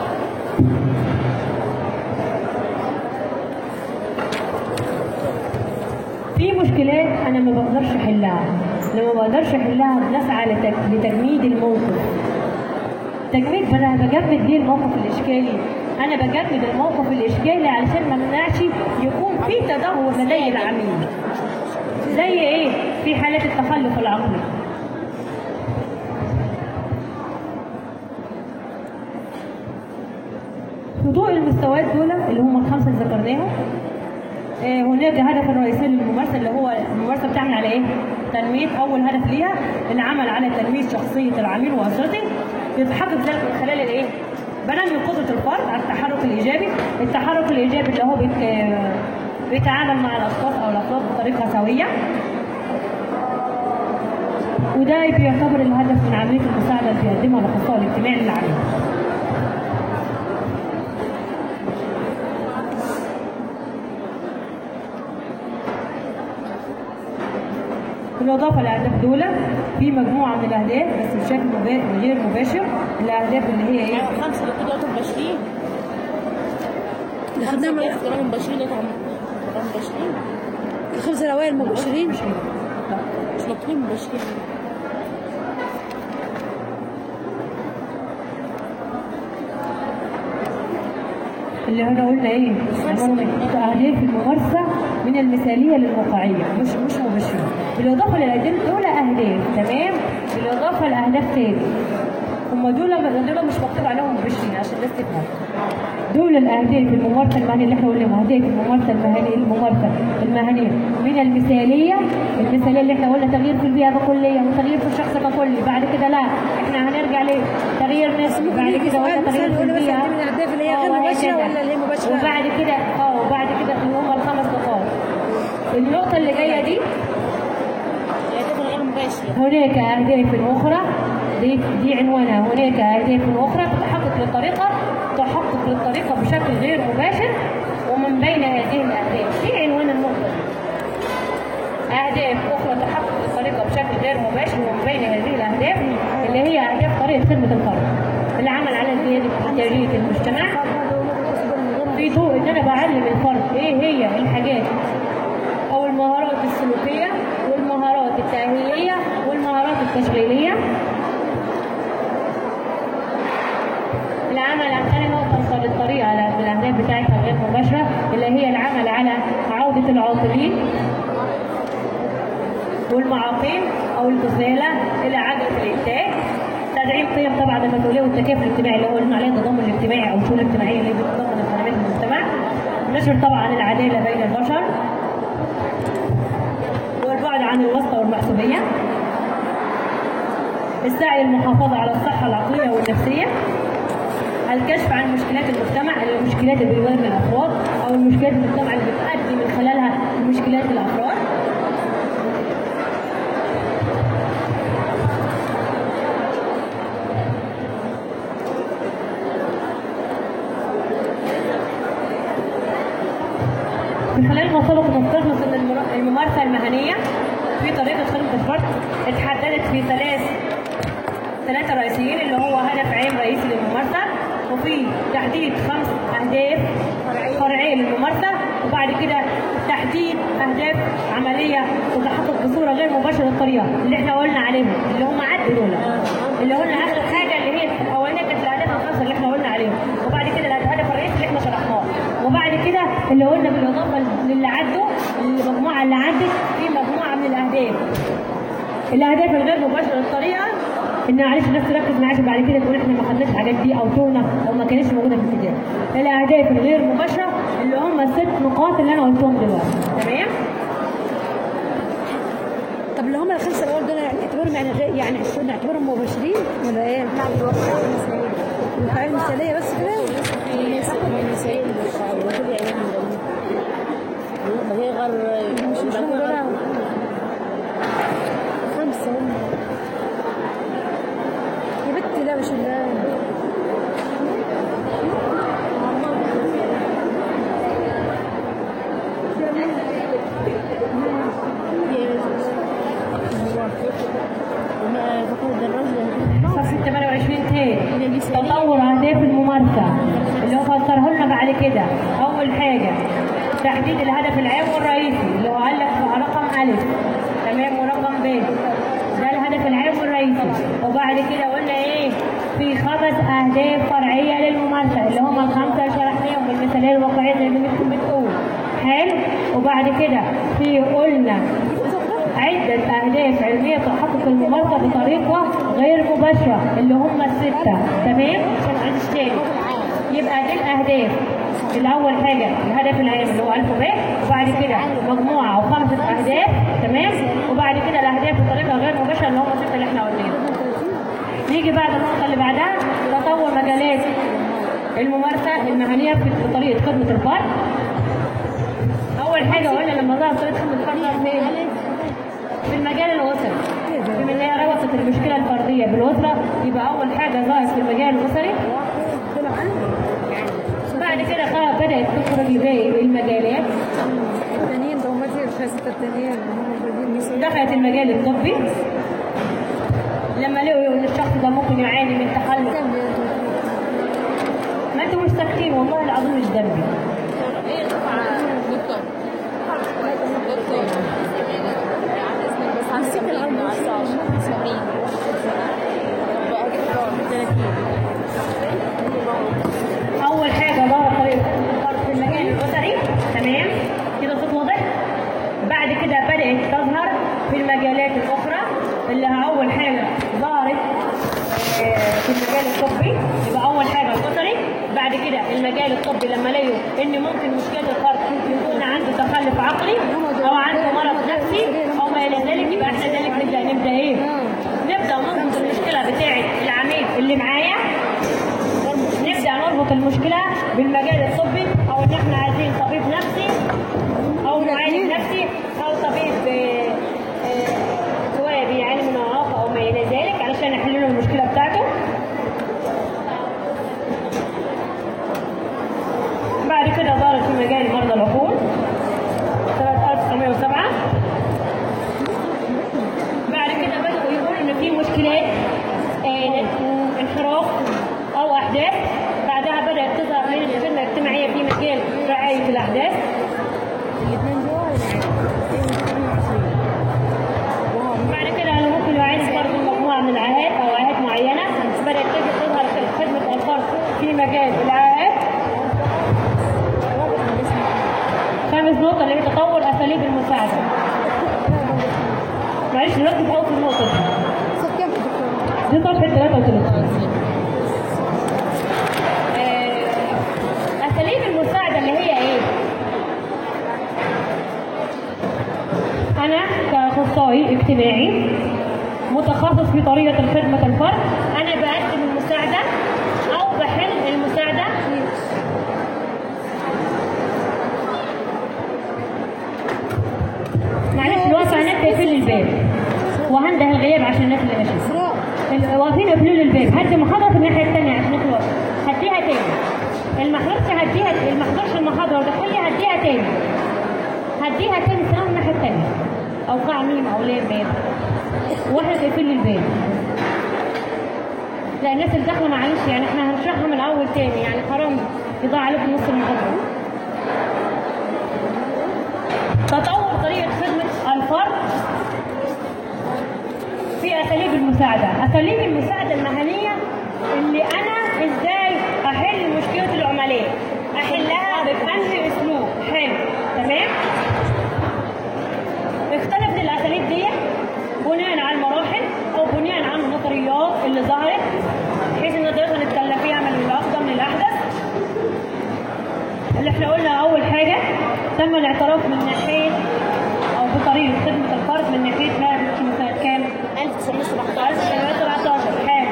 [SPEAKER 1] في مشكلات انا ما بقدرش احلها لما ما بقدرش احلها بنسعى لتج- لتجميد الموقف تجميد انا بجمد ليه الموقف الاشكالي انا بجمد الموقف الاشكالي علشان ما امنعش يكون في تدهور لدي العميل زي ايه في حالات التخلف العقلي في ضوء المستويات دول اللي هم الخمسه اللي ذكرناهم آه، هناك هدف رئيسي للممارسه اللي هو الممارسه بتعمل على ايه؟ تنميه اول هدف ليها العمل على تنميه شخصيه العميل واسرته يتحقق ذلك من خلال الايه؟ بنمي قدره الفرد على التحرك الايجابي، التحرك الايجابي اللي هو بيت... آه، بيتعامل مع الاشخاص او الافراد بطريقه سويه وده بيعتبر الهدف من عمليه المساعده اللي بيقدمها الاخصائي الاجتماعي للعميل. بالإضافة للأهداف دول في مجموعة من الأهداف بس بشكل مبا- غير مباشر الأهداف اللي هي إيه؟
[SPEAKER 2] يعني خمسة دلوقتي مباشرين
[SPEAKER 3] ده
[SPEAKER 2] خمسة
[SPEAKER 3] خدناهم
[SPEAKER 2] كده كلام مباشرين دلوقتي عم كلام مباشرين
[SPEAKER 3] الخمسة الأوائل المبشرين
[SPEAKER 1] مش لا
[SPEAKER 2] مش مطلوب مباشرين
[SPEAKER 1] اللي هنا قلنا ايه؟ عملوا اهداف الممارسه من المثاليه للواقعيه مش مش مباشره. بالاضافه للاهداف دول اهداف تمام؟ بالاضافه لاهداف تاني. هم دول دول مش مكتوب عليهم مباشرين عشان الناس تفهم. دول الاهداف الممارسه المهنيه اللي احنا قلنا اهداف الممارسه المهنيه الممارسه المهنيه من المثاليه المثاليه اللي احنا قلنا تغيير في البيئه ككليه وتغيير في الشخص ككلي بعد كده لا احنا هنرجع لتغيير نسبي بعد
[SPEAKER 3] يجي
[SPEAKER 1] كده
[SPEAKER 3] سؤال
[SPEAKER 1] قلنا تغيير
[SPEAKER 3] مثلا
[SPEAKER 1] في
[SPEAKER 3] يقول مثلا
[SPEAKER 1] البيئه
[SPEAKER 3] دي من الأهداف اللي هي
[SPEAKER 1] آه،
[SPEAKER 3] غير مباشرة
[SPEAKER 1] وهكذا.
[SPEAKER 3] ولا اللي هي مباشرة؟
[SPEAKER 1] وبعد كده اه وبعد كده اللي هم الخمس نقاط النقطة اللي جاية دي
[SPEAKER 2] يعني ده غير مباشر
[SPEAKER 1] هناك أهداف أخرى دي, دي عنوانها هناك أهداف أخرى تحقق للطريقة تحقق للطريقة بشكل غير مباشر ومن بين هذه الأهداف دي عنوان النقطة دي أهداف أخرى تحقق للطريقة بشكل غير مباشر ومن بين هذه الأهداف اللي هي أهداف طريقة خدمة الفرد العمل على الزيادة في إنتاجية المجتمع في ضوء ان انا بعلم الفرد ايه هي الحاجات او المهارات السلوكيه والمهارات التاهيليه والمهارات التشغيليه العمل عن ثاني نقطة نوصل للطريقة على الأهداف بتاعتها غير مباشرة اللي هي العمل على عودة العاطلين والمعاقين او الكسالى الى عجله الانتاج تدعيم قيم طبعا المسؤوليه والتكافل الاجتماعي اللي هو قلنا عليه التضامن الاجتماعي او الشؤون الاجتماعيه اللي بتتضمن الخدمات المجتمع نشر طبعا العداله بين البشر والبعد عن الواسطه والمحسوبيه السعي للمحافظه على الصحه العقليه والنفسيه الكشف عن مشكلات المجتمع اللي هي المشكلات اللي بتواجه الافراد او المشكلات المجتمع اللي بتؤدي من خلالها لمشكلات الافراد من خلال ما سبق نستخلص ان المر- الممارسه المهنيه في طريقه خدمه الفرد اتحددت في ثلاث ثلاثة رئيسيين اللي هو هدف عام رئيسي للممارسة وفي تحديد خمس أهداف فرعية للممارسة وبعد كده تحديد أهداف عملية تتحقق بصورة غير مباشرة للطريقة اللي احنا قلنا عليهم اللي هم عد دول اللي قلنا آخر حاجة اللي هي الأولانية كانت الأهداف الخمسة اللي احنا قلنا عليهم وبعد كده الهدف الرئيسي اللي احنا شرحناه وبعد كده اللي قلنا بالإضافة للي عدوا المجموعة اللي عدت في مجموعة من الأهداف الاهداف الغير مباشره للطريقه ان معلش الناس تركز معايا عشان بعد كده تقول احنا ما خدناش الحاجات دي او تونا او ما كانتش موجوده في الكتاب. الاهداف الغير مباشره اللي هم الست نقاط اللي انا قلتهم دلوقتي تمام؟
[SPEAKER 3] طب اللي هم الخمسه الاول دول يعني اعتبرهم يعني غير يعني نعتبرهم مباشرين ولا ايه؟ الحياه المثاليه بس كده؟
[SPEAKER 2] هي غير
[SPEAKER 3] مش مش هم بقى خمسه هم يا بنتي لا مش اللي
[SPEAKER 1] صفحه 28 تاني تطور اهداف الممارسه اللي هو فسره لنا بعد كده اول حاجه تحديد الهدف العام والرئيسي اللي هو قال لك في رقم الف تمام ورقم ب ده الهدف العام والرئيسي وبعد كده قلنا ايه في خمس اهداف فرعيه للممارسه اللي هم الخمسه اللي شرحناهم بالمثاليه الواقعيه زي ما انتم بتقول حلو وبعد كده في قلنا عدة أهداف علمية تحقق الممارسة بطريقة غير مباشرة اللي هم الستة تمام؟ عشان ما عنديش تاني يبقى دي الأهداف الأول حاجة الهدف العام اللي هو ألف ب وبعد كده مجموعة أو خمسة أهداف تمام؟ وبعد كده الأهداف بطريقة غير مباشرة اللي هم الستة اللي احنا قلناهم نيجي بعد النقطة اللي بعدها تطور مجالات الممارسة المهنية في في طريقة خدمة الفرد أول حاجة قلنا لما ظهر طريقة خدمة الفرد ظهر فين؟ في المجال الاسري بما ان هي ربطت المشكله الفرديه بالاسره يبقى اول حاجه ظهرت في المجال الاسري بعد كده خلاص بدات تخرج لباقي المجالات
[SPEAKER 3] التانيين ده هم الخمسه التانيين هم موجودين
[SPEAKER 1] دخلت المجال الطبي لما لقوا ان الشخص ده ممكن يعاني من تخلف ما انتوا مش ساكتين والله العظيم مش ذنبي
[SPEAKER 2] ايه دكتور دكتور بس هنسيب العرض على الساعة 70 بقى كده 30
[SPEAKER 1] اول حاجه ظهر طريقه الفرد في المجال الاسري تمام كده صوت واضح بعد كده بدات تظهر في المجالات الاخرى اللي هي اول حاجه ظهرت آه، في المجال الطبي يبقى اول حاجه الاسري بعد كده المجال الطبي لما لقوا ان ممكن مشكله الفرد يكون عنده تخلف عقلي او عنده مرض نفسي او ما الى ذلك يبقى احنا ذلك نبدا نبدا ايه؟ نبدا نربط المشكله بتاعه العميل اللي معايا نبدا نربط المشكله بالمجال الطبي او ان احنا عايزين طبيب نفسي او معالج نفسي او طبيب آه، آه، سواء بيعاني من اعاقه او ما الى ذلك علشان نحل له المشكله بتاعته بعد كده ظهرت في مجال مرضى العقول سنه 1907 بعد كده بدأوا يقولوا إن في مشكلات آه، انحراف أو أحداث بعدها بدأت تظهر من الخدمة الاجتماعية في مجال رعاية الأحداث بعد كده أنا ممكن يعاني الفرد من مجموعة من العاهات أو عاهات معينة بدأت تجي تظهر في خدمة الفرد في مجال العاهات خامس نقطة اللي هي تطور أساليب المساعدة معلش نركز قوي في النقطه دي
[SPEAKER 3] صف كام في الدكتوراه؟
[SPEAKER 1] دي صفحه 33
[SPEAKER 4] آه، اساليب المساعده اللي هي ايه؟
[SPEAKER 1] انا كاخصائي اجتماعي متخصص في طريقه الخدمه الفرد
[SPEAKER 4] انا بقدم المساعده او بحل المساعده
[SPEAKER 1] معلش الوقت هناك يقفل الباب وهنده الغياب عشان الناس اللي ماشيه
[SPEAKER 3] اسراء
[SPEAKER 1] ال- واقفين يقفلوا لي الباب هدي محاضره في الناحيه الثانيه عشان نخلص هديها تاني المحضرش هديها المحضرش المحاضره ودخلي هديها تاني هديها تاني سلام الناحيه الثانيه او قاع ميم او لام باب واحنا تقفل لي الباب لا الناس اللي داخله معلش يعني احنا هنشرحها من الاول تاني يعني حرام يضيع عليكم نص المحاضره تطور طريقه خدمه الفرد في اساليب المساعده اساليب المساعده المهنيه اللي انا ازاي احل مشكله العملاء احلها بانهي اسلوب حلو تمام اختلفت الاساليب دي بناء على المراحل او بناء على النظريات اللي ظهرت بحيث ان نقدر نتكلم فيها من الاقدم للاحدث اللي احنا قلنا اول حاجه تم الاعتراف من ناحيه او بطريقه خدمه الفرد من ناحيه ما من سنه كام؟
[SPEAKER 4] 1917
[SPEAKER 1] 1917 حلو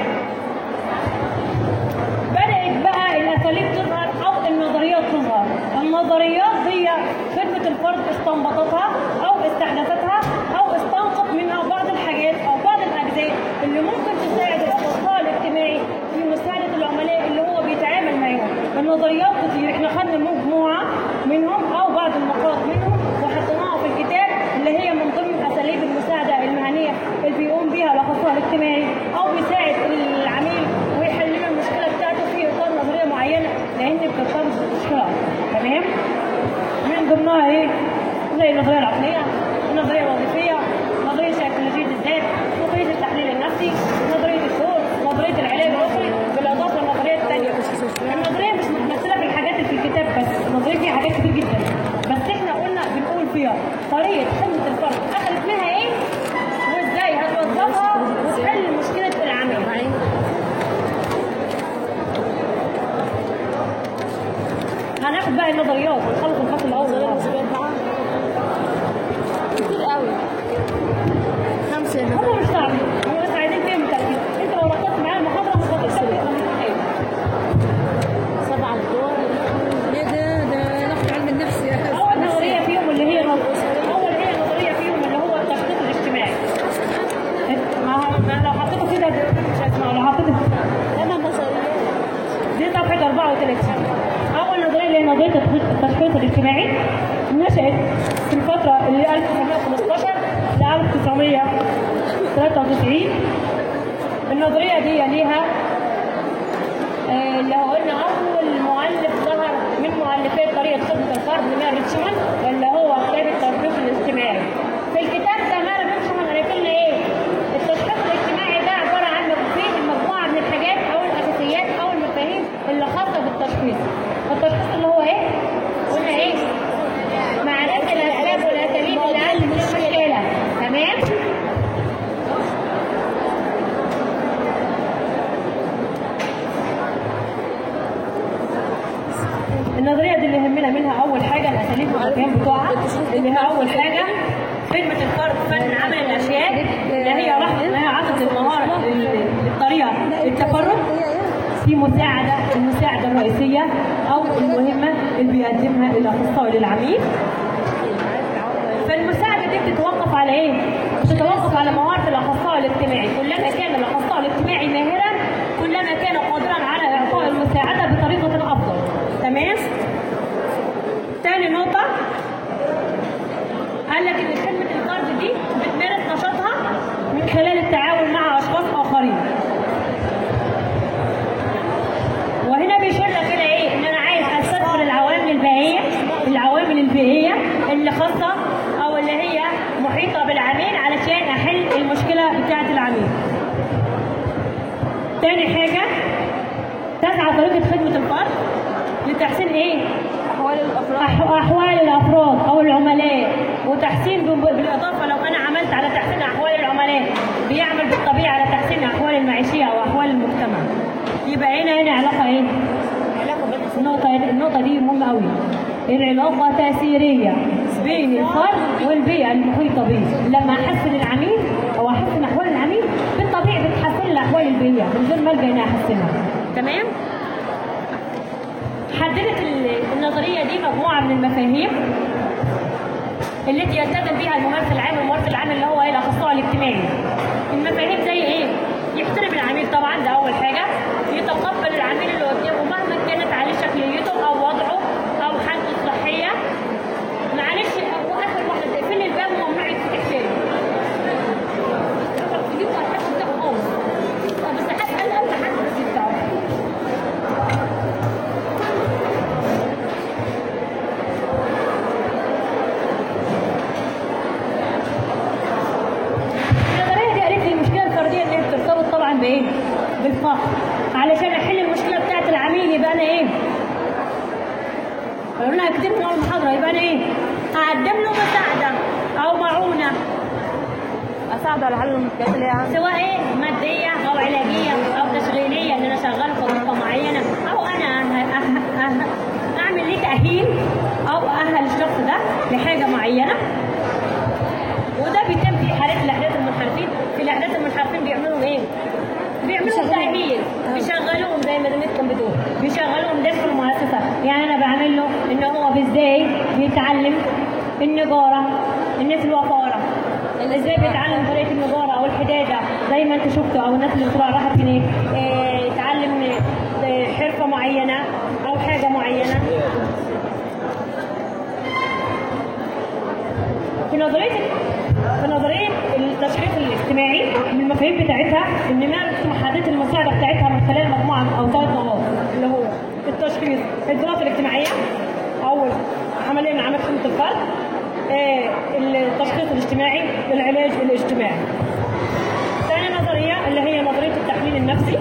[SPEAKER 1] بدأت بقى الأساليب تظهر أو النظريات تظهر النظريات دي خدمة الفرد استنبطتها أو استحدثتها أو استنقط منها بعض الحاجات أو بعض الأجزاء اللي ممكن تساعد الأخصائي الاجتماعي في مساعدة العملاء اللي هو بيتعامل معاهم النظريات كتير احنا خدنا مجموعة منهم أو بعض النقاط منهم وحطيناها في الكتاب اللي هي من ضمن أساليب المساعدة المهنية اللي بيقوم بيها الأخصائي الاجتماعي أو بيساعد العميل ويحل له المشكلة بتاعته في إطار نظرية معينة لأن بترتبط بالمشكلة تمام؟ من ضمنها إيه؟ زي النظرية العقلية، النظرية الوظيفية، نظرية سيكولوجية الذات، نظرية التحليل النفسي، نظرية الدور، نظرية العلاج الأسري، بالإضافة للنظريات التانية. النظرية مش متمثلة في الحاجات اللي في الكتاب بس، النظرية فيها حاجات كتير جدا. بس إحنا قلنا بنقول فيها طريقة خدمة الفرد أخذت منها إيه؟ وإزاي هتوظفها وتحل مشكلة العمل. هناخد بقى النظريات ونخلص الفصل الاول
[SPEAKER 4] كتير قوي خمسة
[SPEAKER 1] هم مش صعب هم بس عايزين فيهم تركيز انت لو ركزت معايا المحاضره مش هتقدر
[SPEAKER 4] سبعة الدور
[SPEAKER 3] ايه ده ده ناخد علم النفس يا
[SPEAKER 1] اول نظريه فيهم اللي هي نظ- اول هي نظريه فيهم اللي هو التخطيط الاجتماعي ما هو- ما لو حطيته كده مش هتسمعوا لو حطيته
[SPEAKER 4] أنا نظريات
[SPEAKER 1] دي صفحة 34 أول نظرية اللي هي نظرية التخطيط التخطيط الاجتماعي نشأت في الفترة اللي 1915 ل 1993 النظرية دي ليها آه، اللي هو قلنا أول مؤلف ظهر من مؤلفات طريقة خدمة الفرد اللي هي ريتشمان اللي هو كتاب التخطيط الاجتماعي في الكتاب ده مارا ريتشمان قالت لنا إيه؟ التشخيص الاجتماعي ده عبارة عن فيه مجموعة من الحاجات أو الأساسيات أو المفاهيم اللي خاصة بالتشخيص التشخيص اللي هو إيه؟ قلنا إيه؟ معرفة الأسباب والأساليب اللي عند المشكلة تمام؟ النظريه دي اللي يهمنا منها اول حاجه الاساليب والمفاهيم بتوعها اللي هي اول حاجه خدمه الفرد فن عمل الاشياء اللي هي رحمه اللي هي عطت المهاره لل- للطريقه التفرد في مساعده المساعده الرئيسيه او المهمه اللي بيقدمها الاخصائي للعميل فالمساعده دي بتتوقف على ايه؟ بتتوقف على مهاره الاخصائي الاجتماعي، كلما كان الاخصائي الاجتماعي ماهرا كلما كان قادرا على اعطاء المساعده بطريقه افضل. تمام؟ تاني نقطه قال لك ان خدمه الفرد دي بتمارس نشاطها من خلال التعاون مع اشخاص اخرين. وهنا بيشير لك كده ايه ان انا عايز استثمر العوامل البيئيه العوامل البيئيه اللي خاصه او اللي هي محيطه بالعميل علشان احل المشكله بتاعه العميل. تاني حاجه تسعى طريقه خدمه الفرد لتحسين ايه؟
[SPEAKER 4] أحوال الأفراد
[SPEAKER 1] أح- احوال الافراد او العملاء وتحسين بم- بالاضافه لو انا عملت
[SPEAKER 4] على تحسين احوال العملاء بيعمل بالطبيعه على تحسين احوال المعيشيه او احوال المجتمع يبقى هنا هنا علاقه ايه؟ علاقه بين النقطه النقطه دي مهمه قوي العلاقه تاثيريه بين الفرد والبيئه المحيطه به لما احسن العميل او احسن احوال العميل بالطبيعي بتحسن له احوال البيئه من غير ما الجا اني احسنها تمام؟ حددت ال- النظريه دي مجموعه من المفاهيم التي يلتزم بها الممثل العام والممثل العام اللي هو ايه الاخصائي الاجتماعي المفاهيم زي ايه يحترم العميل طبعا ده اول حاجه يتقبل العميل اللي قدامه مهما كانت عليه شكليته او وضعه او حالته الصحيه معلش واخر واحده تقفل الباب وممنوع يتفتح تاني تجيب واحد تفتحه خالص آه، بس حد قال قال حد بس يفتحه النظريه دي قالت لي المشكله الفرديه اللي هي بترتبط طبعا بايه؟ بالفقر علشان احل المشكله بتاعت العميل يبقى انا ايه؟ قالوا لها كتير من اول محاضره يبقى انا ايه؟ اقدم له مساعده او معونه
[SPEAKER 2] اساعده على حل المشكلات اللي هي عنده
[SPEAKER 4] سواء ايه ماديه او علاجيه او تشغيليه ان انا شغاله في وظيفه معينه او انا أه أه أه اعمل ليه تاهيل او اهل الشخص ده لحاجه معينه وده بيتم في حالات الاحداث المنحرفين في الاحداث المنحرفين بيعملوا ايه؟ بيعملوا تاهيل بيشغلوهم زي ما زميلتكم كان بتقول بيشغلوهم داخل المؤسسه يعني انا بعمل له ان هو ازاي بيتعلم النجاره الناس الوفاره ازاي بيتعلم طريقه النجاره او الحداده زي ما انت شفتوا او الناس اللي بتروح راحت هناك آه، يتعلم آه، حرفه معينه او حاجه معينه في نظريه في نظريه التشخيص الاجتماعي من المفاهيم بتاعتها ان نعرف محدده المساعده بتاعتها من خلال مجموعه او ثلاث نقاط اللي هو التشخيص الدراسه الاجتماعيه اول عمليه من عمليه خدمه الفرد آه، التشخيص الاجتماعي العلاج الاجتماعي ثاني نظريه اللي هي نظريه التحليل النفسي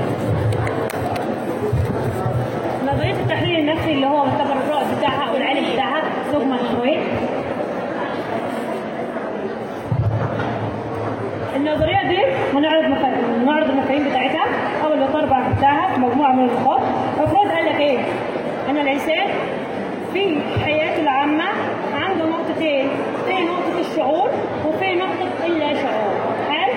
[SPEAKER 4] نظريه التحليل النفسي اللي هو يعتبر الرائد بتاعها او العالم بتاعها سوغمان فرويد النظريه دي هنعرض مفاهيم نعرض المفاهيم بتاعتها اول الاربع بتاعها في مجموعه من النقاط فرويد قال لك ايه ان الانسان في حياته العامه عنده نقطتين في نقطه الشعور وفي نقطه اللا شعور حلو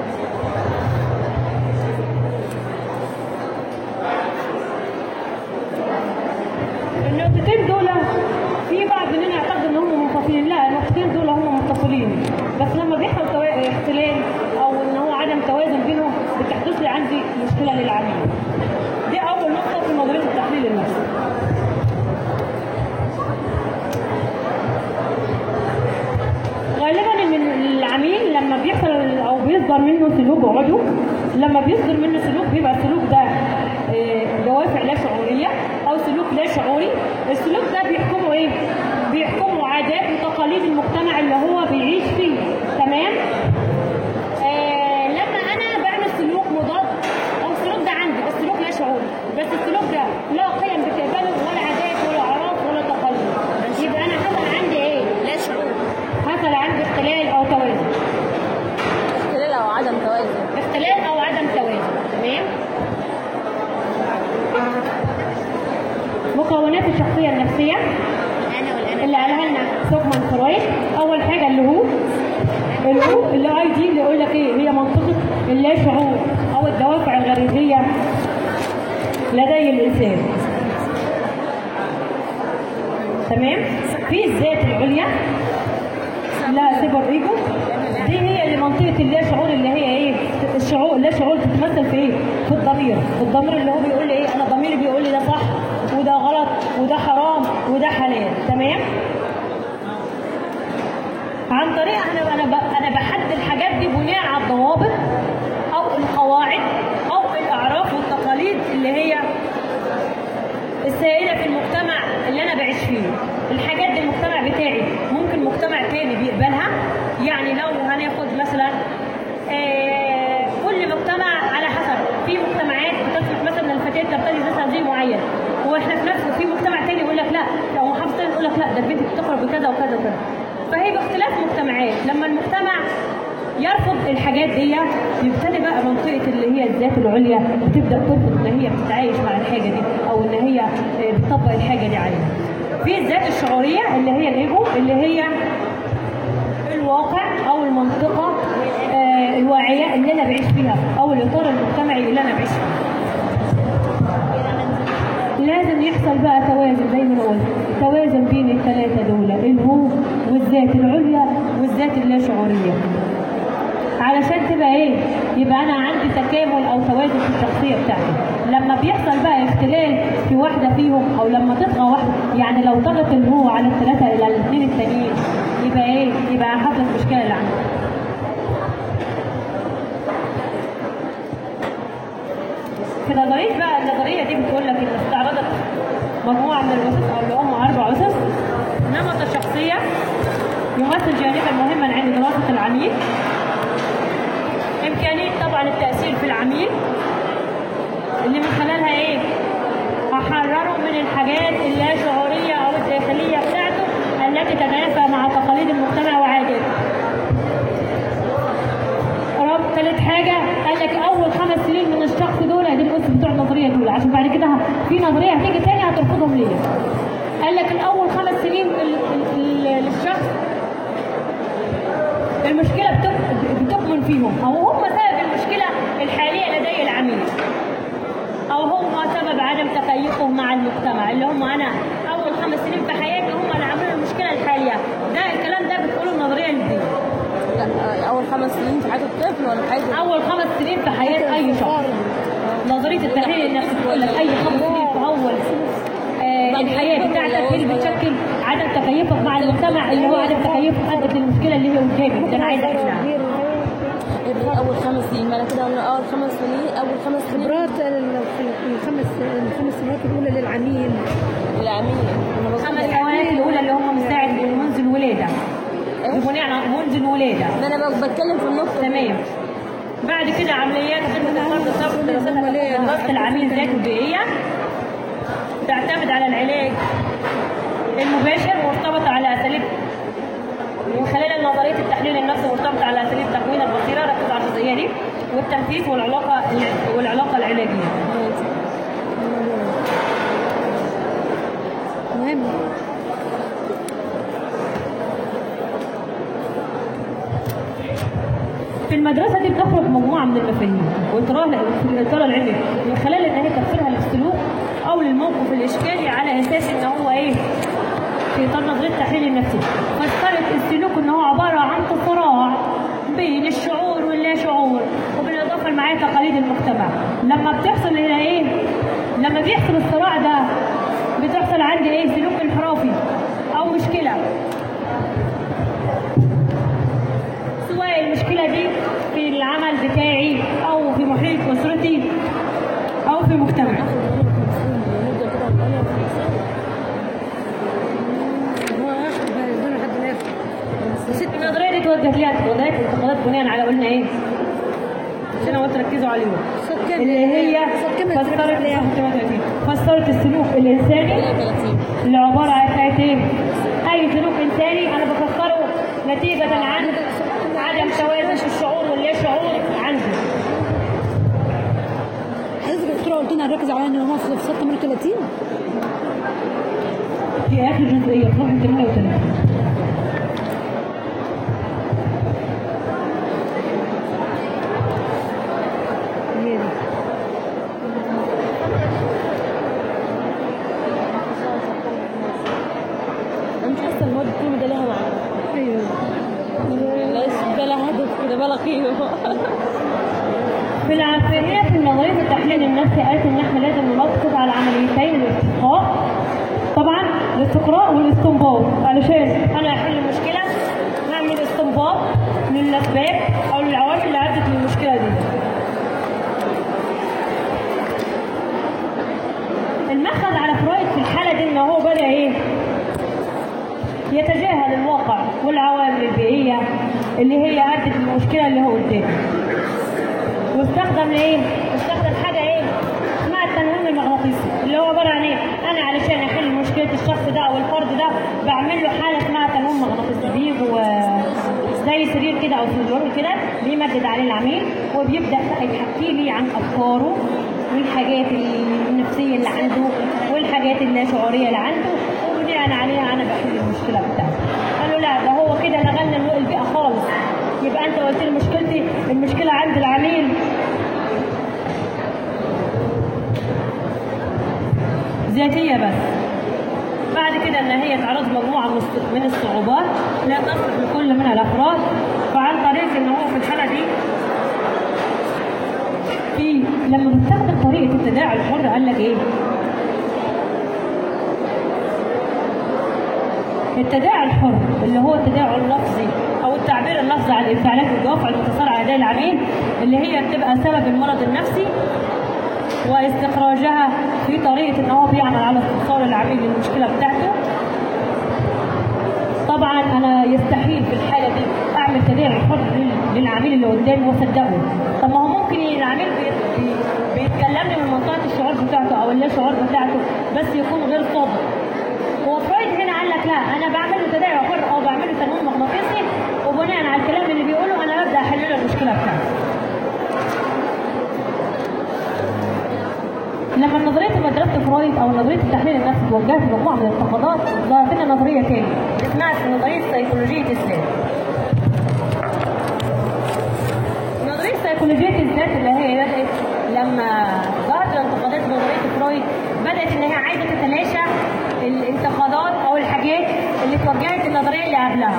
[SPEAKER 4] النقطتين دول في بعض مننا يعتقد ان هم منفصلين لا النقطتين دول هم متصلين بس لما بيحصل توا- اختلال او ان هو عدم توازن بينهم بتحدث لي عندي مشكله للعميل دي اول نقطه في نظريه التحليل النفسي غالبا ان العميل لما بيحصل او بيصدر منه سلوك عضو لما بيصدر منه سلوك بيبقى السلوك ده آه، دوافع لا شعوريه او سلوك لا شعوري السلوك ده بيحكمه ايه بيحكمه عادات وتقاليد المجتمع اللي هو بيعيش فيه تمام آه لما انا بعمل سلوك مضاد او السلوك ده عندي بس سلوك لا شعوري بس السلوك ده لا قيم بتقبله ولا عادات ولا اعراف ولا تقاليد يبقى انا حصل عندي ايه
[SPEAKER 2] لا شعور
[SPEAKER 4] حصل عندي اختلال او توازن
[SPEAKER 2] اختلال او عدم توازن
[SPEAKER 4] اختلال او عدم توازن تمام مكونات الشخصيه النفسيه
[SPEAKER 2] انا والانا
[SPEAKER 4] اللي قالها لنا سوغمان فرويد اول حاجه اللي هو الهو اللي اي دي اللي يقول لك ايه هي منطقه اللا شعور او الدوافع الغريزيه لدي الانسان تمام في الذات العليا لا سيبر ايجو دي هي اللي منطقه اللا شعور اللي هي ايه الشعور لا شعور بتتمثل في ايه في الضمير في الضمير اللي هو بيقول لي ايه انا ضميري بيقول لي ده صح وده غلط وده حرام وده حلال تمام عن طريق انا انا ب- انا بحدد الحاجات دي بناء على الضوابط او القواعد او الاعراف والتقاليد اللي هي السائده في المجتمع اللي انا بعيش فيه الحاجات دي المجتمع بتاعي ممكن مجتمع تاني بيقبلها يعني لو هناخد مثلا آه، كل مجتمع على حسب في مجتمعات بتصرف مثلا الفتاه ترتدي مثلا زي معين واحنا في نفس في مجتمع تاني يقول لك لا لو محافظ تاني يقول لك لا ده البنت بتخرج بكذا وكذا وكذا فهي باختلاف مجتمعات لما المجتمع
[SPEAKER 1] يرفض الحاجات دي يبتدي بقى منطقه اللي هي الذات العليا بتبدا ترفض ان هي بتتعايش مع الحاجه دي او ان هي آه، بتطبق الحاجه دي عليها في الذات الشعوريه اللي هي الايجو اللي هي الواقع او المنطقه آه، الواعيه اللي انا بعيش فيها او الاطار المجتمعي اللي انا بعيش فيه لازم يحصل بقى توازن زي ما انا قلت توازن بين الثلاثه دول الهو والذات العليا والذات اللاشعوريه علشان تبقى ايه يبقى انا عندي تكامل او توازن في الشخصيه بتاعتي لما بيحصل بقى اختلال في واحده فيهم او لما تطغى واحده يعني لو طغت الهو على الثلاثه الى الاثنين التانيين يبقى ايه يبقى حصلت مشكله اللي عندي في نظريه بقى النظريه دي بتقول لك ان استعرضت مجموعه من الاسس او اللي هم اربع اسس نمط الشخصيه يمثل جانبا مهما عند دراسه العميل امكانيه طبعا التاثير في العميل اللي من خلالها ايه احرره من الحاجات اللاشعوريه او الداخليه بتاعته التي تتنافى مع تقاليد المجتمع وعاداته رب ثالث حاجة قال لك أول خمس سنين من الشخص دول دي الأس بتوع النظرية دول عشان بعد كده في نظرية هتيجي تاني هترفضهم ليه؟ قال لك الأول خمس سنين ال- ال- ال- للشخص المشكلة بتك- بتكمن فيهم أو هم سبب المشكلة الحالية لدي العميل أو هم سبب عدم تكيفه مع المجتمع اللي هم أنا أول خمس سنين في حياتي هم اللي عملوا المشكلة الحالية ده الكلام ده بتقوله النظرية النسبية
[SPEAKER 2] لا اول خمس سنين في حياه الطفل ولا في حياه
[SPEAKER 1] اول خمس سنين في حياه اي شخص نظريه التحليل النفسي بتقول لك اي خمس سنين في اول آه الحياه بتاعتك هي اللي بتشكل عدم تكيفك مع المجتمع اللي هو عدم تكيفك ادت للمشكله اللي هي قدامك اللي انا عايزه احلها
[SPEAKER 2] ابني اول خمس سنين ما انا كده قلنا اول خمس سنين اول خمس سنين
[SPEAKER 3] خبرات الخمس الخمس سنوات الاولى للعميل
[SPEAKER 2] العميل انا بقول
[SPEAKER 1] خمس
[SPEAKER 2] لك.
[SPEAKER 1] سنوات الاولى اللي هم مساعد منذ الولاده بناء على منذ الولاده
[SPEAKER 2] ما انا بقى بتكلم في النقطه دي.
[SPEAKER 1] تمام بعد كده عمليات خدمة فرد الضبط دراستها دراسة العميل ذاته البيئية تعتمد على العلاج المباشر مرتبطة على أساليب من خلال نظرية التحليل النفسي مرتبطة على أساليب تكوين البصيرة ركز على الجزئية دي والتنفيذ والعلاقة والعلاقة العلاجية
[SPEAKER 3] مهم
[SPEAKER 1] في المدرسة دي بتخرج مجموعة من المفاهيم وإطار في الإطار العلمي من خلال إن هي تفسيرها للسلوك أو للموقف الإشكالي على أساس إن هو إيه في إطار نظرية التحليل النفسي فسرت السلوك إن هو عبارة عن صراع بين الشعور واللا شعور وبالإضافة لمعاه تقاليد المجتمع لما بتحصل هنا إيه لما بيحصل الصراع ده بتحصل عندي إيه سلوك انحرافي أو مشكلة سواء المشكلة دي في العمل بتاعي أو في محيط أسرتي أو في مجتمعي
[SPEAKER 2] نبدا كده نقولها في الإنسان.
[SPEAKER 3] هو اخر بقى يدونا لحد الاخر بس ست
[SPEAKER 1] النظرية دي توجهت ليها وظائف انتقادات بناء على قلنا إيه؟ عشان أنا قلت ركزوا عليهم
[SPEAKER 3] صوت كام
[SPEAKER 1] اللي هي
[SPEAKER 3] صوت كام
[SPEAKER 1] فسرت
[SPEAKER 3] تركز عليها؟
[SPEAKER 1] فسرت السلوك الإنساني
[SPEAKER 2] 33
[SPEAKER 1] اللي عبارة عن حاجات إيه؟ أي سلوك إنساني أنا بفسره نتيجة عن عدم توازن في الشعور واللا شعور عندي
[SPEAKER 3] حضرتك يا دكتوره قلت لنا نركز على ان هو في صف 38
[SPEAKER 1] في آخر جزئية في صفحة 38
[SPEAKER 3] هي دي
[SPEAKER 2] انا مش حاسه المواد الكلمه ده لها معنى
[SPEAKER 3] ايوه
[SPEAKER 2] ليش بلا هدف كده بلا قيمه
[SPEAKER 1] في العفرية في نظرية التحليل النفسي قالت إن إحنا لازم نركز على عمليتين الاستقراء طبعا الاستقراء والاستنباط علشان أنا أحل المشكلة هعمل استنباط للأسباب أو للعوامل اللي أدت للمشكلة دي المأخذ على فرويد في الحالة دي إن هو بدأ إيه؟ يتجاهل الواقع والعوامل البيئية اللي هي أدت للمشكلة اللي هو قدامه واستخدم ايه؟ استخدم حاجه ايه؟ اسمها التنويم المغناطيسي اللي هو عباره عن ايه؟ انا علشان احل مشكله الشخص ده او الفرد ده بعمل له حاله اسمها تنويم مغناطيسي بيجوا آه،
[SPEAKER 4] زي سرير كده او سرير كده بيمدد عليه العميل وبيبدا بقى يحكي لي عن افكاره والحاجات النفسيه اللي عنده والحاجات اللاشعوريه اللي عنده وبناء عليها انا بحل المشكله بتاعته قالوا لا ده هو كده لغى لنا البيئه خالص يبقى انت قلت لي مشكلتي المشكله عند العميل ذاتيه بس بعد كده ان هي تعرض مجموعه من الص- من الصعوبات لا تصلح لكل من الافراد فعن طريق ان هو في الحاله دي في لما بستخدم طريقه التداعي الحر قال لك ايه؟ التداعي الحر اللي هو التداعي اللفظي او التعبير اللفظي عن الانفعالات والدوافع المتصارعه لدى العميل اللي هي بتبقى سبب المرض النفسي واستخراجها في طريقه ان هو بيعمل على استئصال العميل للمشكله بتاعته طبعا انا يستحيل في الحاله دي اعمل تداعي حر لل- للعميل اللي قدامي واصدقه طب ما هو ممكن العميل بي- بي- بيتكلمني من منطقه الشعور بتاعته او اللا شعور بتاعته بس يكون غير صادق هو فرويد هنا قال لك لا انا بعمل له تداعي حر او بعمل له تنويم مغناطيسي وبناء على الكلام اللي بيقوله انا ببدا احل له المشكله بتاعته لما نظريه مدرسه فرويد او نظريه التحليل النفسي توجهت لمجموعه من الانتقادات ظهرت لنا نظريه تاني اسمها نظريه سيكولوجيه الذات. نظريه سيكولوجيه الذات اللي هي بدات لما ظهرت الانتقادات بنظريه فرويد بدات ان هي عايزه تتلاشى الانتقادات او الحاجات اللي توجهت النظريه اللي قبلها.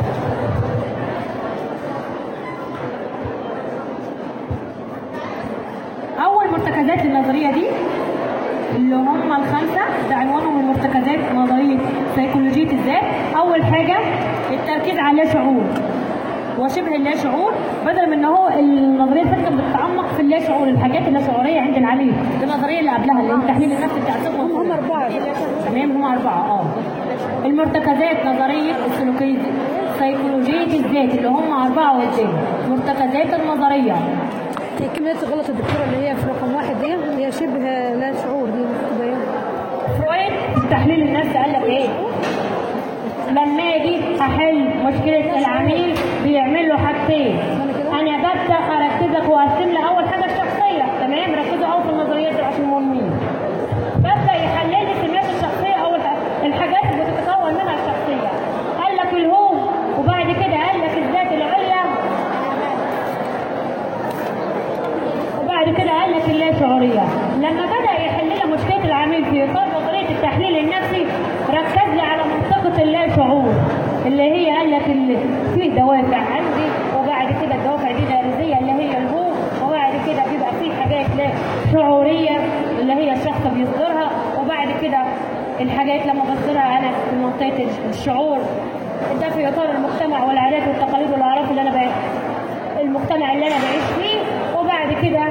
[SPEAKER 4] اول مرتكزات للنظريه دي اللي هم الخمسه ده عنوانهم المرتكزات نظريه سيكولوجيه الذات اول حاجه التركيز على اللاشعور وشبه اللاشعور بدل من ان هو النظريه اللي كانت بتتعمق في اللاشعور الحاجات اللاشعوريه عند العميل دي النظريه اللي قبلها اللي هو التحليل النفسي بتاع الصفر
[SPEAKER 3] هم أربعة.
[SPEAKER 4] تمام هم اربعه اه المرتكزات نظريه السلوكيه سيكولوجيه الذات اللي هم اربعه قدام مرتكزات النظريه
[SPEAKER 3] هي كمية غلط الدكتورة اللي هي في رقم واحد دي هي شبه لا شعور دي مكتوبة ايه؟
[SPEAKER 4] فرويد في التحليل النفسي قال لك ايه؟ لما اجي احل مشكله العميل بيعمل له حاجتين انا ببدا اركزك واقسم له اول حاجه الشخصيه تمام ركزوا قوي في النظريات دي عشان مهمين ببدا يحلل لي سمات الشخصيه او الح- الحاجات اللي بتتكون منها الشخصيه قال لك الهو وبعد كده قال لك الذات العليا وبعد كده قال لك اللا شعوريه لما بدا يحل لي مشكله العميل في اطار نظريه التحليل النفسي ركز لي على منطقه اللا شعور اللي هي قال لك اللي في دوافع عندي وبعد كده الدوافع دي غريزيه اللي هي الهو وبعد كده بيبقى في حاجات لا شعوريه اللي هي الشخص بيصدرها وبعد كده الحاجات لما بصدرها انا في منطقه الشعور ده في اطار المجتمع والعادات والتقاليد والاعراف اللي انا بقى المجتمع اللي انا بعيش فيه وبعد كده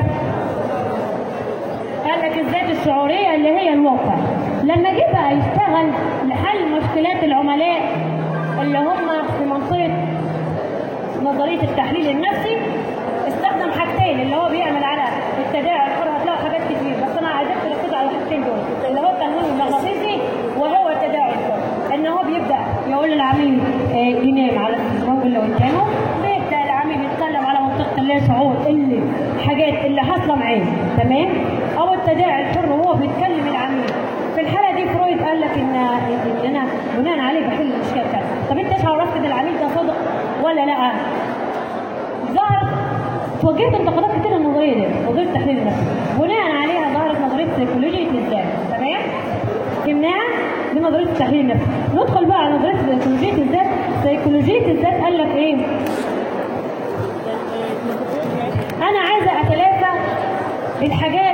[SPEAKER 4] قال لك الذات الشعوريه اللي هي الواقع لما جه بقى يشتغل لحل مشكلات العملاء اللي هم في منطقه نظريه التحليل النفسي استخدم حاجتين اللي هو بيعمل على التداعي الحر هتلاقوا حاجات كتير بس انا عايزك تركزوا على الحاجتين دول اللي هو التنويم المغناطيسي وهو التداعي الحر ان هو بيبدا يقول للعميل آه، ينام على الزرار اللي قدامه بيبدا العميل يتكلم على منطقه اللا شعور اللي حاجات اللي حاصله معاه تمام او التداعي الحر وهو بيتكلم العميل في الحاله دي فرويد قال لك ان ان انا بناء عليه بحل المشكله بتاعتي طب انت ايش عرفت ان العميل ده صادق ولا لا ظهر واجهت انتقادات كتير للنظريه دي نظريه التحليل النفسي بناء عليها ظهرت نظريه سيكولوجيه الذات تمام فهمناها دي نظريه التحليل النفسي ندخل بقى على نظريه سيكولوجيه الذات سيكولوجيه الذات قال لك ايه انا عايزه اتلافى الحاجات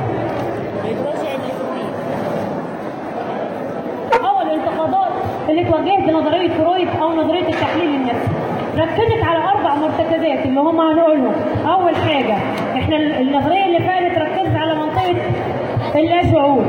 [SPEAKER 4] او الانتقادات اللي اتوجهت لنظريه فرويد او نظريه التحليل النفسي ركزت على اربع مرتكزات اللي هم هنقولهم اول حاجه احنا النظريه اللي فاتت ركزت على منطقه اللاشعور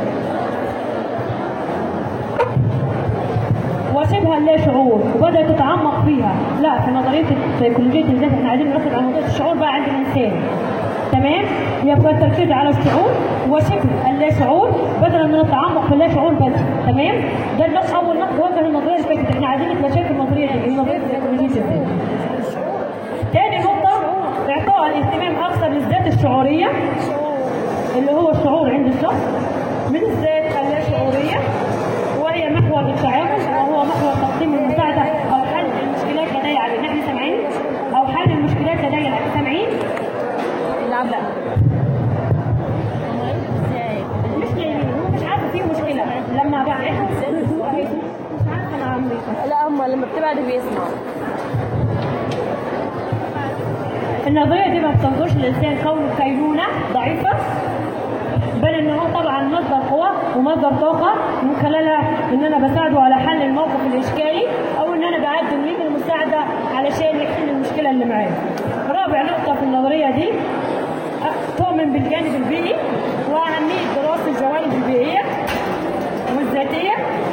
[SPEAKER 4] وشبه اللا شعور وبدات تتعمق فيها لا في نظريه سيكولوجيه الذات احنا عايزين نركز على منطقه الشعور بقى عند الانسان
[SPEAKER 1] تمام يبقى التركيز على الشعور وشكل اللا شعور بدلا من التعمق في اللا شعور بس تمام ده النقد اول نقد وجه النظريه اللي فاتت احنا عايزين نتلاشى النظريه دي هي نظريه السيكولوجيه ازاي تاني نقطه اعطاء الاهتمام اكثر للذات الشعوريه اللي هو الشعور عند الشخص من الذات اللا شعوريه وهي محور التعامل وهو محور تقديم المساعده او حل المشكلات لدي العامل نحن سامعين او حل المشكلات لدي العامل سامعين لا مش لاقيين هو مش عارفه في مشكله لما بعرفها مش عارفه انا عامله ايه
[SPEAKER 2] لا هم لما بتبعد بيسمعوا
[SPEAKER 1] النظريه دي ما بتنظرش للانسان كونه كينونه ضعيفه بل ان هو طبعا مصدر قوه ومصدر طاقه من خلالها ان انا بساعده على حل الموقف الاشكالي او ان انا بقدم ليه المساعده علشان يحل المشكله اللي معاه. رابع نقطه في النظريه دي أ- تؤمن بالجانب البيئي واهميه دراسه الجوانب البيئيه والذاتيه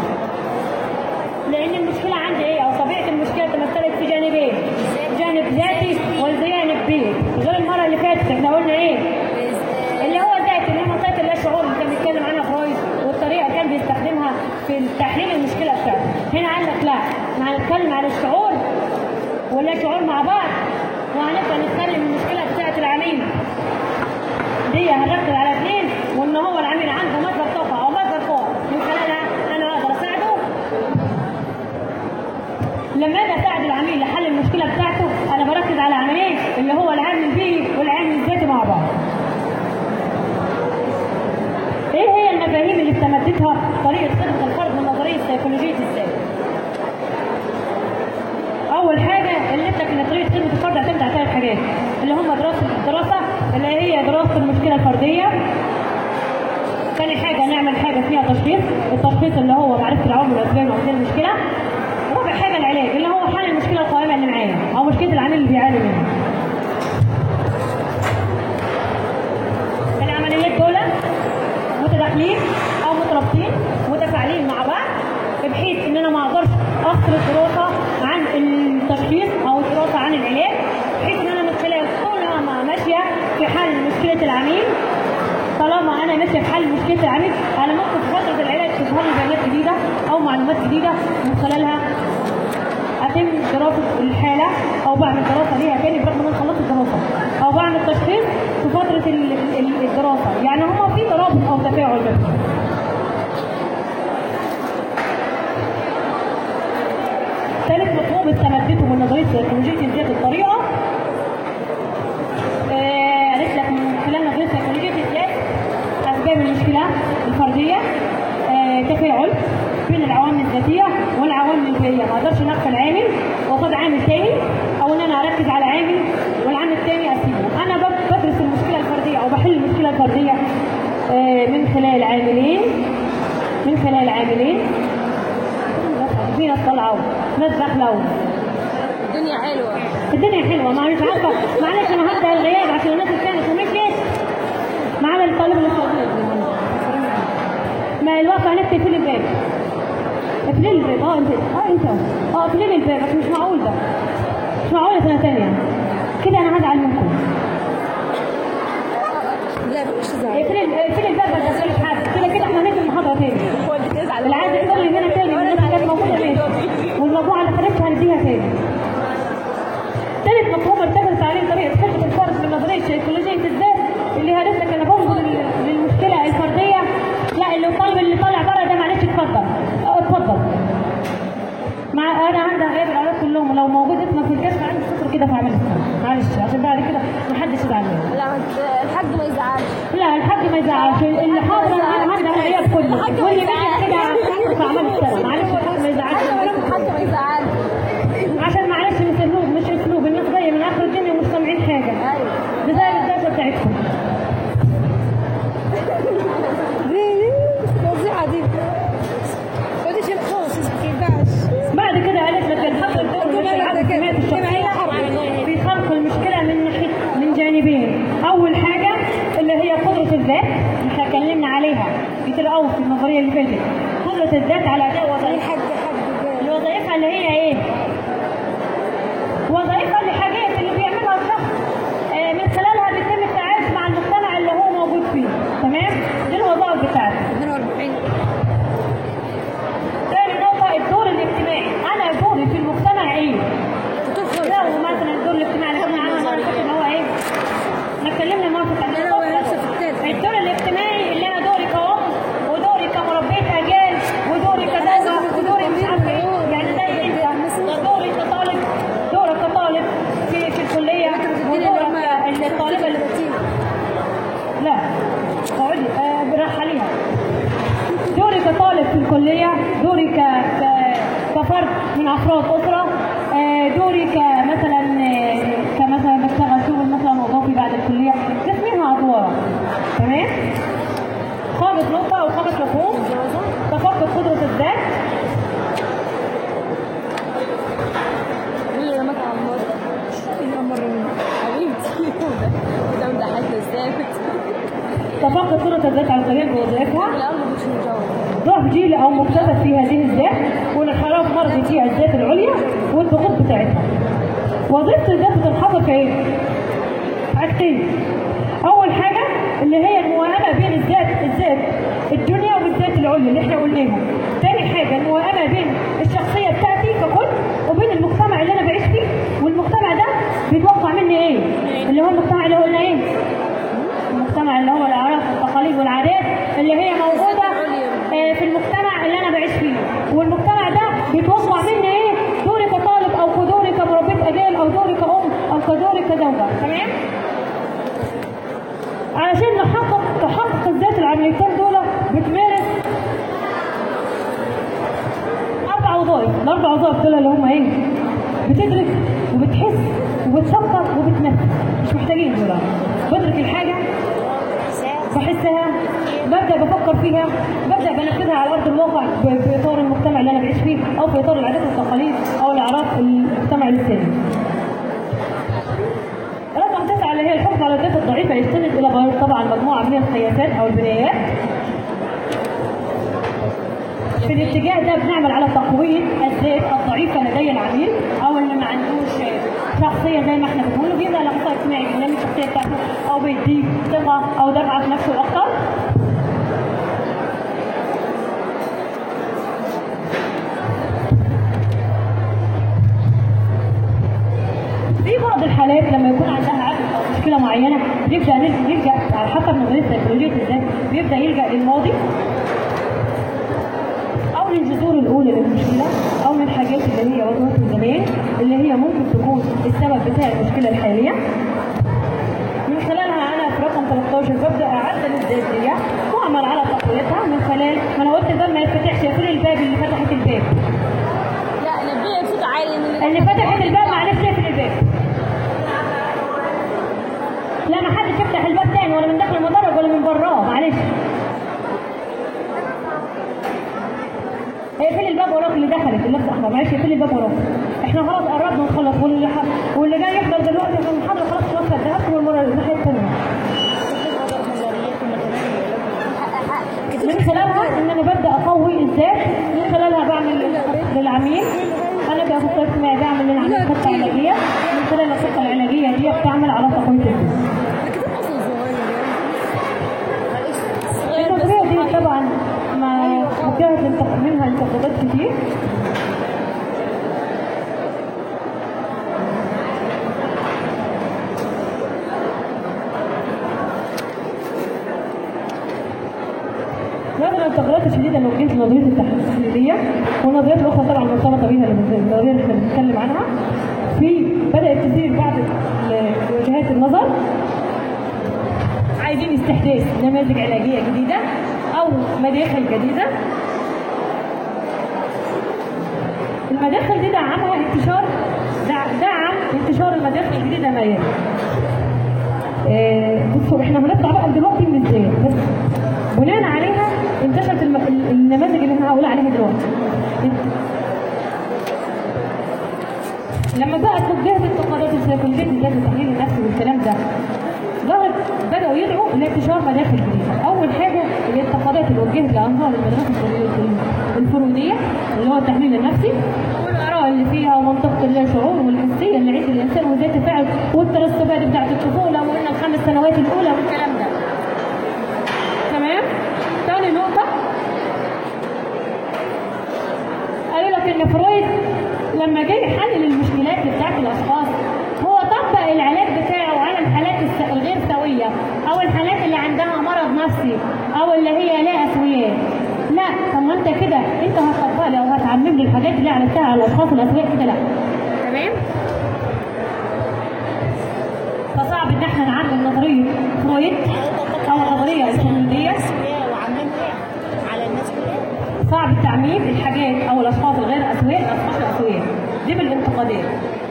[SPEAKER 1] لان المشكله عندي ايه او طبيعه المشكله تمثلت في جانبين جانب ذاتي وجانب بيئي غير المره اللي فاتت احنا قلنا ايه اللي هو ذاتي اللي هي منطقه اللا شعور اللي كان بيتكلم عنها فرويد والطريقه كان بيستخدمها في تحليل المشكله بتاعته هنا قال لك لا احنا هنتكلم عن الشعور واللا شعور مع بعض وهنبدا نتكلم المشكله بتاعت العميل دي هنركز على اثنين وان هو العميل عنده مصدر طاقه او مصدر قوه من خلالها انا اقدر اساعده لما اجي اساعد العميل لحل المشكله بتاعته انا بركز على عملين اللي هو العامل البيئي والعامل الذاتي مع بعض. ايه هي المفاهيم اللي استمدتها طريقه خدمه الفرد من نظريه سيكولوجيه الذات؟ اول حاجه اللي لك ان طريقه خدمه الفرد هتعتمد على ثلاث حاجات اللي هم دراسه الدراسه اللي هي دراسه المشكله الفرديه ثاني حاجة نعمل حاجة فيها تشخيص، التشخيص اللي هو معرفة العوامل والأسباب وأسباب المشكلة. رابع حاجة العلاج اللي هو حل المشكلة القائمة اللي معايا أو مشكلة العميل اللي بيعاني منها. العمليات دول متداخلين أو مترابطين متفاعلين مع بعض بحيث إن أنا ما أقدرش أفصل الدراسة عن التشخيص أو الدراسة عن العلاج بحيث إن أنا من خلال طول ما ماشية في حل مشكلة العميل طالما انا ماشيه في حل مشكله العميل انا ممكن في فتره العلاج تظهر لي بيانات جديده او معلومات جديده من خلالها اتم دراسه الحاله او بعمل دراسه ليها تاني برغم ان انا خلصت الدراسه او بعمل تشخيص في فتره ال- ال- الدراسه يعني هما في ترابط او تفاعل بس ثالث مفهوم استمدته من نظريه سيكولوجيه الذات الطريقه آه، قالت لك من خلال نظريه سيكولوجيه الذات اسباب المشكله الفرديه آه، تفاعل بين العوامل الذاتيه والعوامل البيئيه ما اقدرش نغفل عامل واخد عامل تاني او ان انا اركز على عامل والعامل التاني اسيبه انا بد- بدرس المشكله الفرديه او بحل المشكله الفرديه آه، من خلال عاملين من خلال عاملين في ناس طالعه ناس داخله
[SPEAKER 2] الدنيا حلوه
[SPEAKER 1] الدنيا حلوه ما مش عارفه معلش انا هبدا الغياب عشان الناس كانت ومشيت معانا الطالب اللي شغال ما الواقع نفسي في الباب اقفلي لي الباب اه انت اه انت اه اقفلي لي الباب بس مش معقول ده مش معقول سنه ثانيه كده انا هزعل منكم
[SPEAKER 3] لا مش زعل
[SPEAKER 1] اقفلي اقفلي الباب ما تدخليش حد كده كده احنا هننزل المحاضره تاني
[SPEAKER 2] هو انت تزعل
[SPEAKER 1] اللي عايز يحضر لي هنا تاني والناس اللي كانت موجوده ماشي والمجموعه اللي خدتش هنديها تاني ثالث مفهوم ارتكزت عليه طريقه خدمه الفرد من نظريه سيكولوجيه الذات اللي هدف لك انا بنظر لل- للمشكله الفرديه لا اللي طالب اللي طالع بره ده معلش اتفضل اه اتفضل مع انا عندي غياب الاولاد كلهم لو موجود اسمك في الكشف عندي صفر كده فاعمل معلش عشان بعد كده محدش يزعل مني
[SPEAKER 2] لا الحاج ما يزعلش
[SPEAKER 1] لا الحاج ما يزعلش اللي حاضر انا عندي غياب كله
[SPEAKER 2] الحاج ما
[SPEAKER 1] واللي
[SPEAKER 2] يزعلش.
[SPEAKER 1] مشي كده في اعمال السنه معلش الحاج ما يزعلش
[SPEAKER 2] الحاج ما يزعلش
[SPEAKER 1] عشان معلش مش اسلوب مش اسلوب الناس جايه من اخر الدنيا ومش سامعين حاجه
[SPEAKER 2] ايوه
[SPEAKER 1] ده زي الدرجه بتاعتكم
[SPEAKER 3] ليه ليه الوظيفه دي ودي شيء خاص ما ينفعش
[SPEAKER 1] بعد كده قالت لك الحق الدور مش العاب السمات الشخصيه في خلق المشكله من ناحيه من جانبين اول حاجه اللي هي قدره الذات اللي احنا اتكلمنا عليها كتير قوي في النظريه اللي فاتت قدره الذات على اداء وظائفها
[SPEAKER 3] حد حد
[SPEAKER 1] الوظائفها اللي هي ايه؟ وظائفها الحاجات اللي بيعملها الشخص آه، من خلالها بيتم التعافي العليا دوري ك... ك... كفرد من افراد اسره آه، دوري كمثلا آه، كمثلا بشتغل شغل مثلا وظيفي بعد الكليه دي اسمها ادوار تمام خامس نقطه او خامس مفهوم تفقد قدره الذات
[SPEAKER 2] مين اللي رماك على النار؟
[SPEAKER 3] الامر منه
[SPEAKER 2] حبيبتي ده ده حالتنا ازاي
[SPEAKER 1] تفقد قدره الذات على طريق وظائفها
[SPEAKER 2] الأول مش مجاوب
[SPEAKER 1] ضعف جيلي او مكتسب في هذه الذات وانحراف مرضي في الذات العليا والضغوط بتاعتها وظيفه الذات بتنحصر في ايه؟ حاجتين اول حاجه اللي هي الموائمه بين الذات الذات الدنيا والذات العليا اللي احنا قلناها تاني حاجه الموائمه بين الشخصيه بتاعتي ككل وبين المجتمع اللي انا بعيش فيه والمجتمع ده بيتوقع مني ايه اللي هو المجتمع اللي قلنا ايه المجتمع اللي هو الاعراف والتقاليد والعادات اللي هي موجوده آه، في المجتمع اللي انا بعيش فيه والمجتمع ده بيتوقع مني ايه دوري كطالب او كدوري كمربيه اجيال او دوري كأم او كدوري كزوجه تمام علشان نحقق تحقق الذات العمليتين دول بتمارس اربع وظائف الاربع وظائف دول اللي هم ايه بتدرك وبتحس وبتفكر وبتنفذ مش محتاجين دول بدرك الحاجه بحسها ببدا بفكر فيها ببدا بنفذها على ارض الواقع ب- في اطار المجتمع اللي انا بعيش فيه او في اطار العادات والتقاليد او الاعراف المجتمع الثاني رقم تسعة اللي هي الحكم على الذات الضعيفة يستند إلى بيان طبعا مجموعة من القياسات أو البنايات في الاتجاه ده بنعمل على تقوية الذات الضعيفة لدي العميل أو اللي ما عندوش شخصية زي ما احنا بنقول بيبدأ الأخطاء الاجتماعي بينمي الشخصية بتاعته أو بيديك ثقة أو دفعة في نفسه أكتر في بعض الحالات لما يكون عندها عجز او مشكله معينه بيبدا نل- يلجا على حسب نظريه سيكولوجيه الذات بيبدا يلجا للماضي او للجذور الاولى للمشكله او للحاجات اللي هي واجهته زمان اللي هي ممكن تكون السبب بتاع المشكله الحاليه من خلالها انا في رقم 13 ببدا اعدل الذات دي واعمل على تقويتها من خلال ما انا قلت الباب ما يتفتحش يقفل الباب اللي فتحت الباب
[SPEAKER 2] لا نبيه بصوت عالي ان
[SPEAKER 1] اللي فتحت الباب معلش يقفل الباب لا ما حدش يفتح الباب تاني ولا من داخل المدرج ولا من براه معلش اقفلي الباب وراك اللي دخلت اللي لابسه احمر معلش اقفلي الباب وراك احنا خلاص قربنا نخلص واللي ح... واللي جاي يحضر دلوقتي في المحاضره خلاص خلاص هديها والمره الناحيه الثانيه من خلالها ان انا ببدا اقوي الذات من خلالها بعمل للعميل انا كاخصائي اجتماعي بعمل للعميل خطه علاجيه من خلال الخطه العلاجيه دي بتعمل على تقويه الذات النظريه دي طبعا ما وجهت انتق- منها انتقادات كتير نظرا للتغيرات الشديده اللي وجهت نظريه التحليليه والنظريات الاخرى طبعا مرتبطه بيها اللي- النظريه اللي احنا بنتكلم عنها في بدات تثير بعض ال- وجهات النظر عايزين استحداث نماذج علاجيه جديده او مداخل جديده المداخل دي دعمها انتشار دع- دعم انتشار المداخل الجديده ما يلي آه، بصوا احنا هنطلع بقى دلوقتي من ازاي بس بناء عليها انتشرت الم... ال- النماذج اللي احنا هقول عليها دلوقتي لما بقى وجهت انتقادات السيكولوجيه الذات والتحليل النفسي والكلام ده ظهر بداوا يدعوا لانتشار مداخل جديده اول حاجه الانتقادات اللي وجهت لانظار المدرسه الفرو- الفروديه اللي هو التحليل النفسي والاراء اللي فيها ومنطقه اللا شعور والحسيه اللي عند الانسان وازاي تفاعل والترسبات بتاعت الطفوله وقلنا الخمس سنوات الاولى والكلام ده تمام تاني نقطه قالوا لك ان فرويد لما جه يحلل المشكلات بتاعت الاشخاص هو طبق العلاج بتاعه على الحالات الس- الغير سويه او الحالات اللي عندها مرض نفسي او اللي هي لا اسوياء لا طب ما انت كده انت هتطبق لي او هتعمم لي الحاجات اللي عملتها على الاشخاص الاسوياء كده لا تمام فصعب ان احنا نعمم نظريه فرويد او النظريه الفرويديه
[SPEAKER 2] وعاملين ايه على الناس كلها
[SPEAKER 1] صعب التعميم دي بالانتقادات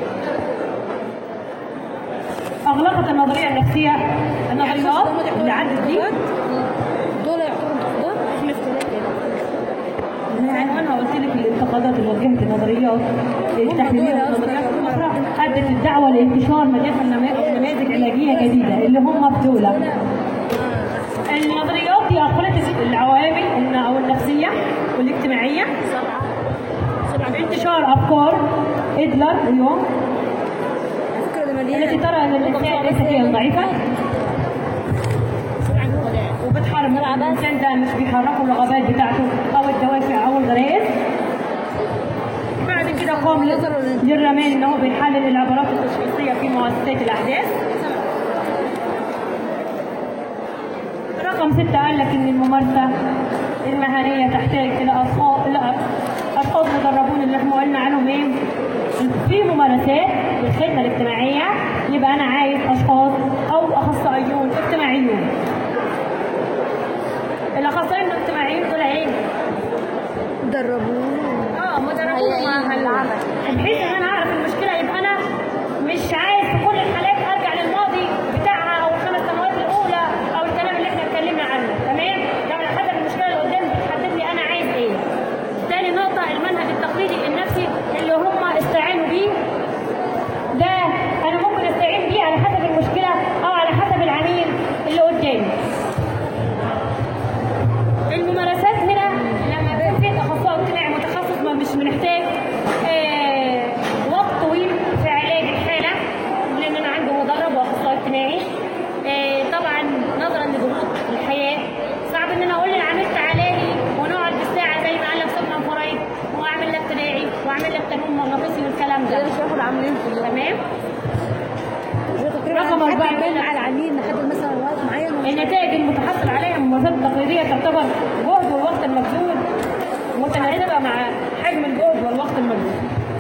[SPEAKER 1] اغلقت النظريه النفسيه النظريات اللي عدت دي
[SPEAKER 3] دول يعتبروا انتقادات احنا في ثلاثه
[SPEAKER 1] من عنوانها قلت لك الانتقادات اللي وجهت النظريات التحليليه والنظريات الاخرى ادت الدعوه لانتشار مجال نماذج علاجيه جديده اللي هم في دول النظريات دي اخرت العوامل إن- او النفسيه والاجتماعيه انتشار افكار ادلر اليوم
[SPEAKER 3] الفكره ده
[SPEAKER 1] التي
[SPEAKER 3] مليانه
[SPEAKER 1] ترى ان الانسان ليس فيها ضعيفه وبتحارب الانسان ده مش بيحركوا الرغبات بتاعته او الدوافع او الغرائز بعد كده قام جرمان ان هو بيحلل العبارات التشخيصيه في مؤسسات الاحداث رقم ستة قال لك ان الممارسه المهنيه تحتاج الى اشخاص الى اشخاص مدربون اللي احنا قلنا عنهم ايه في ممارسات الخدمه الاجتماعيه يبقى انا عايز اشخاص او اخصائيون اجتماعيون الاخصائيين الاجتماعيين دول ايه؟
[SPEAKER 3] دربوه
[SPEAKER 1] اه مدربون مع العمل بحيث ان انا اعرف المشكله يبقى انا مش عايز في كل الحالات ارجع للماضي بتاعها او الخمس سنوات الاولى او الكلام اللي احنا اتكلمنا عنه تمام؟ ده على حسب المشكله اللي قدامي بتحدد لي انا عايز ايه. تاني نقطه المنهج التقليدي النفسي اللي هم استعانوا بيه ده انا ممكن استعين بيه على حسب المشكله او على حسب العميل اللي قدامي. الممارسات هنا لما يكون في اخصائي اجتماعي متخصص ما مش بنحتاج آه، وقت طويل في علاج الحاله لان انا عندي مدرب واخصائي اجتماعي آه، طبعا نظرا لضغوط الحياه صعب ان انا اقول للعميل تعالى لي ونقعد بالساعه زي ما قال لك سيجموند فرايد واعمل لك تداعي واعمل لك تنويم مغناطيسي والكلام ده
[SPEAKER 3] ده مش هياخد عاملين في اليوم
[SPEAKER 1] تمام
[SPEAKER 3] تقريبا
[SPEAKER 1] رقم
[SPEAKER 3] حد
[SPEAKER 1] أربعة
[SPEAKER 3] يبان
[SPEAKER 1] كده.
[SPEAKER 3] على العميل نحدد مثلا وقت معين
[SPEAKER 1] النتائج المتحصل عليها من الممارسات التقليدية تعتبر جهد والوقت المبذول متناسبة مع حجم الجهد والوقت المبذول.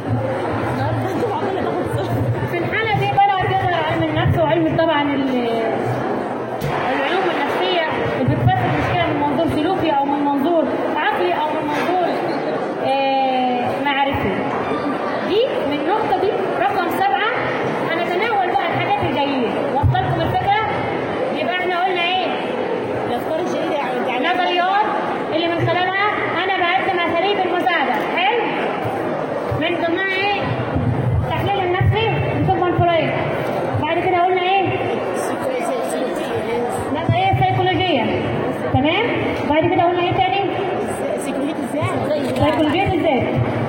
[SPEAKER 1] في الحالة دي بقى تظهر علم النفس وعلم طبعا ال- العلوم النفسية اللي بتفسر المشكلة من منظور سلوكي أو من منظور عقلي أو من منظور آه، معرفي. دي من النقطة دي رقم سبعة هنتناول بقى الحاجات الجاية وصلت لكم الفكرة؟ يبقى احنا قلنا ايه؟ نظريات اللي من خلالها انا بقدم اساليب المساعدة حلو؟ من ضمنها ايه؟ التحليل النفسي لسيجموند فرويد بعد كده قلنا ايه؟ نظرية سيكولوجية تمام؟ بعد كده قلنا ايه تاني؟ سيكولوجية الذات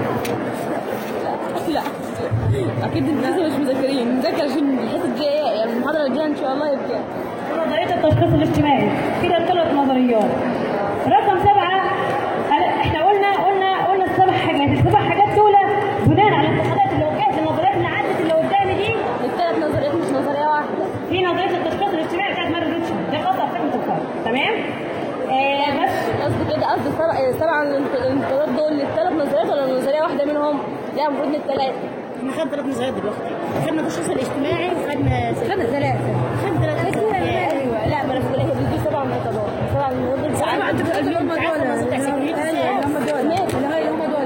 [SPEAKER 2] لا اكيد انتوا لسه مش مذاكرين نذاكر عشان الحصه الجايه يعني المحاضره الجايه ان شاء الله يبقى
[SPEAKER 1] نظرية التشخيص الاجتماعي كده ثلاث نظريات رقم سبعة قال- احنا قلنا قلنا قلنا السبع حاجات السبع حاجات دول بناء على الانتقادات اللي وجهت النظريات اللي عدت اللي قدامي دي
[SPEAKER 2] الثلاث نظريات مش نظريه واحده
[SPEAKER 1] في نظرية التشخيص الاجتماعي بتاعت ماري ريتشارد دي خاصة بفكرة الفرد تمام؟ آه بس
[SPEAKER 2] قصدي كده قصدي سبع سبع الانتقادات دول للثلاث نظريات ولا نظريه واحده منهم لا المفروض من الثلاثه
[SPEAKER 5] احنا خدنا ثلاث نظريات دلوقتي خدنا التشخيص الاجتماعي وخدنا
[SPEAKER 3] خدنا ثلاثه
[SPEAKER 5] خدنا ثلاث نظريات
[SPEAKER 2] ايوه لا ما انا بقول لك دي سبع نقطات سبع نقطات
[SPEAKER 5] سبع انت بتقول
[SPEAKER 3] اللي هم
[SPEAKER 5] انت عارفه
[SPEAKER 3] دول
[SPEAKER 5] النظريه بتاع سيكولوجية
[SPEAKER 3] ايوه اللي هم دول اللي هي اللي هم دول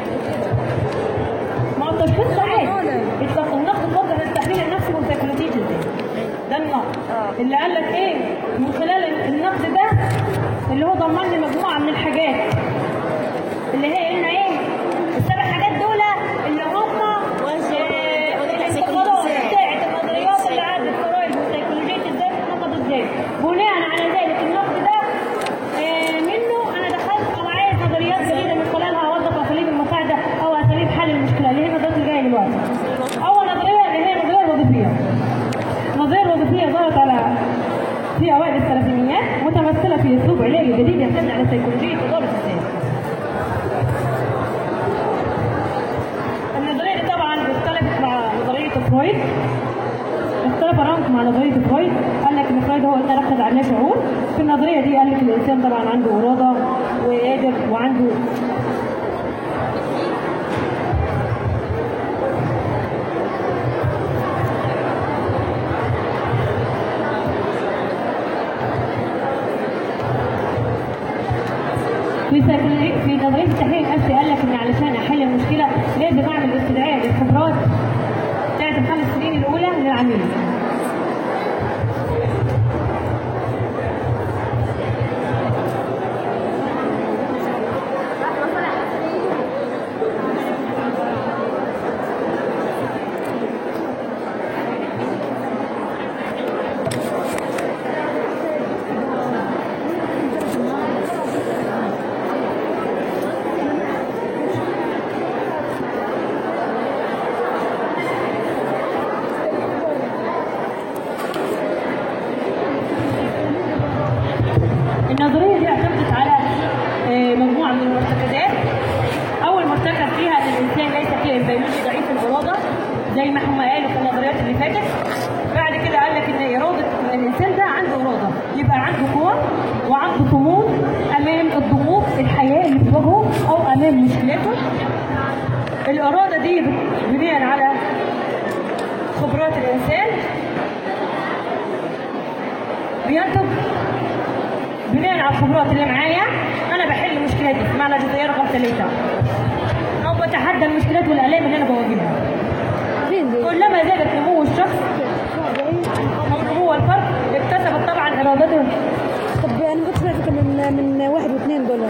[SPEAKER 1] ما هو التشخيص ده عادي
[SPEAKER 3] دول.
[SPEAKER 1] يطلق النقد موجه للتحليل النفسي والسيكولوجي الذاتي ده النقد اللي قال لك ايه من خلال النقد ده اللي هو ضمن لي مجموعه من الحاجات اللي هي قلنا ايه السبع حاجات دول اللي هم آه، الانتقادات بتاعت النظريات اللي عدت فرويد وسيكولوجيه الذات ونقد الذات بناء على ذلك النقد ده آه، منه انا دخلت او عايز نظريات جديده من خلالها اوظف اساليب المساعده او اساليب حل المشكله اللي هي النظريات اللي جايه دلوقتي اول نظريه اللي هي النظريه الوظيفيه النظريه الوظيفيه ظهرت على في اوائل الثلاثينيات متمثله في اسلوب علاجي جديد يعتمد على سيكولوجيه اداره الذات النظريه دي طبعا اختلفت مع نظريه فرويد اختلف رانك مع نظريه فرويد قال لك ان فرويد هو اللي ركز على شعور في النظريه دي قال لك الانسان طبعا عنده اراده وقادر وعنده في في سيكولوجي في نظريه التحليل النفسي قال لك ان علشان احل المشكله لازم اعمل استدعاء للخبرات بتاعت الخمس سنين الاولى للعميل النظريه دي اعتمدت على آه، مجموعه من المرتكزات اول مرتكز فيها ان الانسان ليس فيه البيولوجي ضعيف الاراده زي ما هم قالوا في النظريات اللي فاتت بعد كده قال لك ان اراده الانسان ده عنده اراده يبقى عنده قوه وعنده طموح امام الضغوط الحياه اللي بتواجهه او امام مشكلاته الاراده دي بناء على خبرات الانسان بينتج بناء على الخبرات اللي معايا انا بحل مشكلتي معنى جزئيه رقم ثلاثه او بتحدى المشكلات والالام اللي انا بواجهها
[SPEAKER 3] فين دي؟
[SPEAKER 1] كلما زادت نمو الشخص او نمو الفرد اكتسبت طبعا ارادته
[SPEAKER 3] طب انا ما كنتش فاكره من من واحد واثنين دول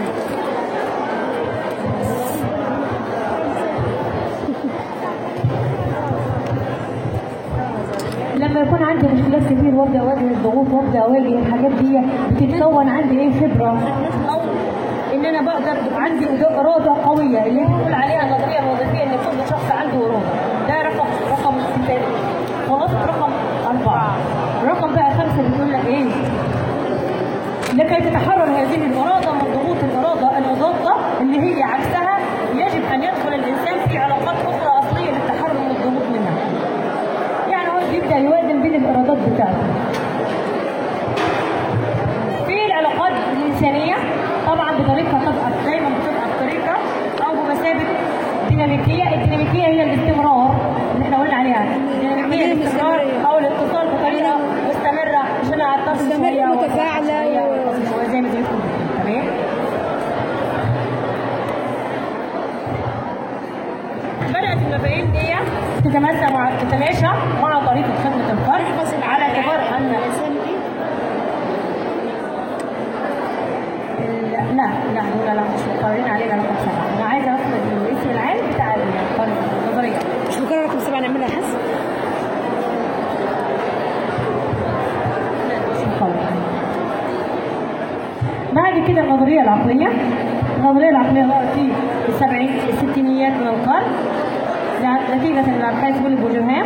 [SPEAKER 1] لما يكون عندي مشكلات كتير وابدا اواجه الضغوط وابدا اواجه الحاجات دي بتتكون عندي ايه خبره او ان انا بقدر عندي اراده قويه اللي بنقول عليها النظريه الوظيفيه ان كل شخص عنده اراده ده رقم رقم ستة خلاص رقم اربعه رقم بقى خمسه بتقول لك ايه لكي تتحرر هذه الإرادة من ضغوط الإرادة المضادة اللي هي عكسها يجب أن يدخل الإنسان في علاقات أخرى أصلية للتحرر من الضغوط منها. يعني هو بيبدأ يوازن بين الإرادات بتاعته. في العلاقات الإنسانية طبعا بطريقة تبقى دايما بتبقى بطريقة أو بمثابة ديناميكية، الديناميكية هي الاستمرار اللي احنا قلنا عليها، الديناميكية الاستمرار أو الاتصال بطريقة مستمرة مش أنا أتصل
[SPEAKER 3] مستمرة
[SPEAKER 1] شوية وأتصل
[SPEAKER 3] متفاعلة
[SPEAKER 1] شوية
[SPEAKER 3] و-
[SPEAKER 1] وأتصل شوية زي ما تقول تمام؟ بدأت المبادئ دي تتماشى مع تتماشى مع طريقة خدمة الفرد على اعتبار أن لا لا لا دول لا مش مقررين علينا رقم سبعة أنا عايزة أخد الاسم العام بتاع الفرد النظرية
[SPEAKER 3] مش مكرر رقم سبعه نعملها حس
[SPEAKER 1] مش مقرر بعد كده النظرية العقلية النظرية العقلية ظهرت في السبعين الستينيات من القرن نتيجة لأبحاث ويلي بوجوهام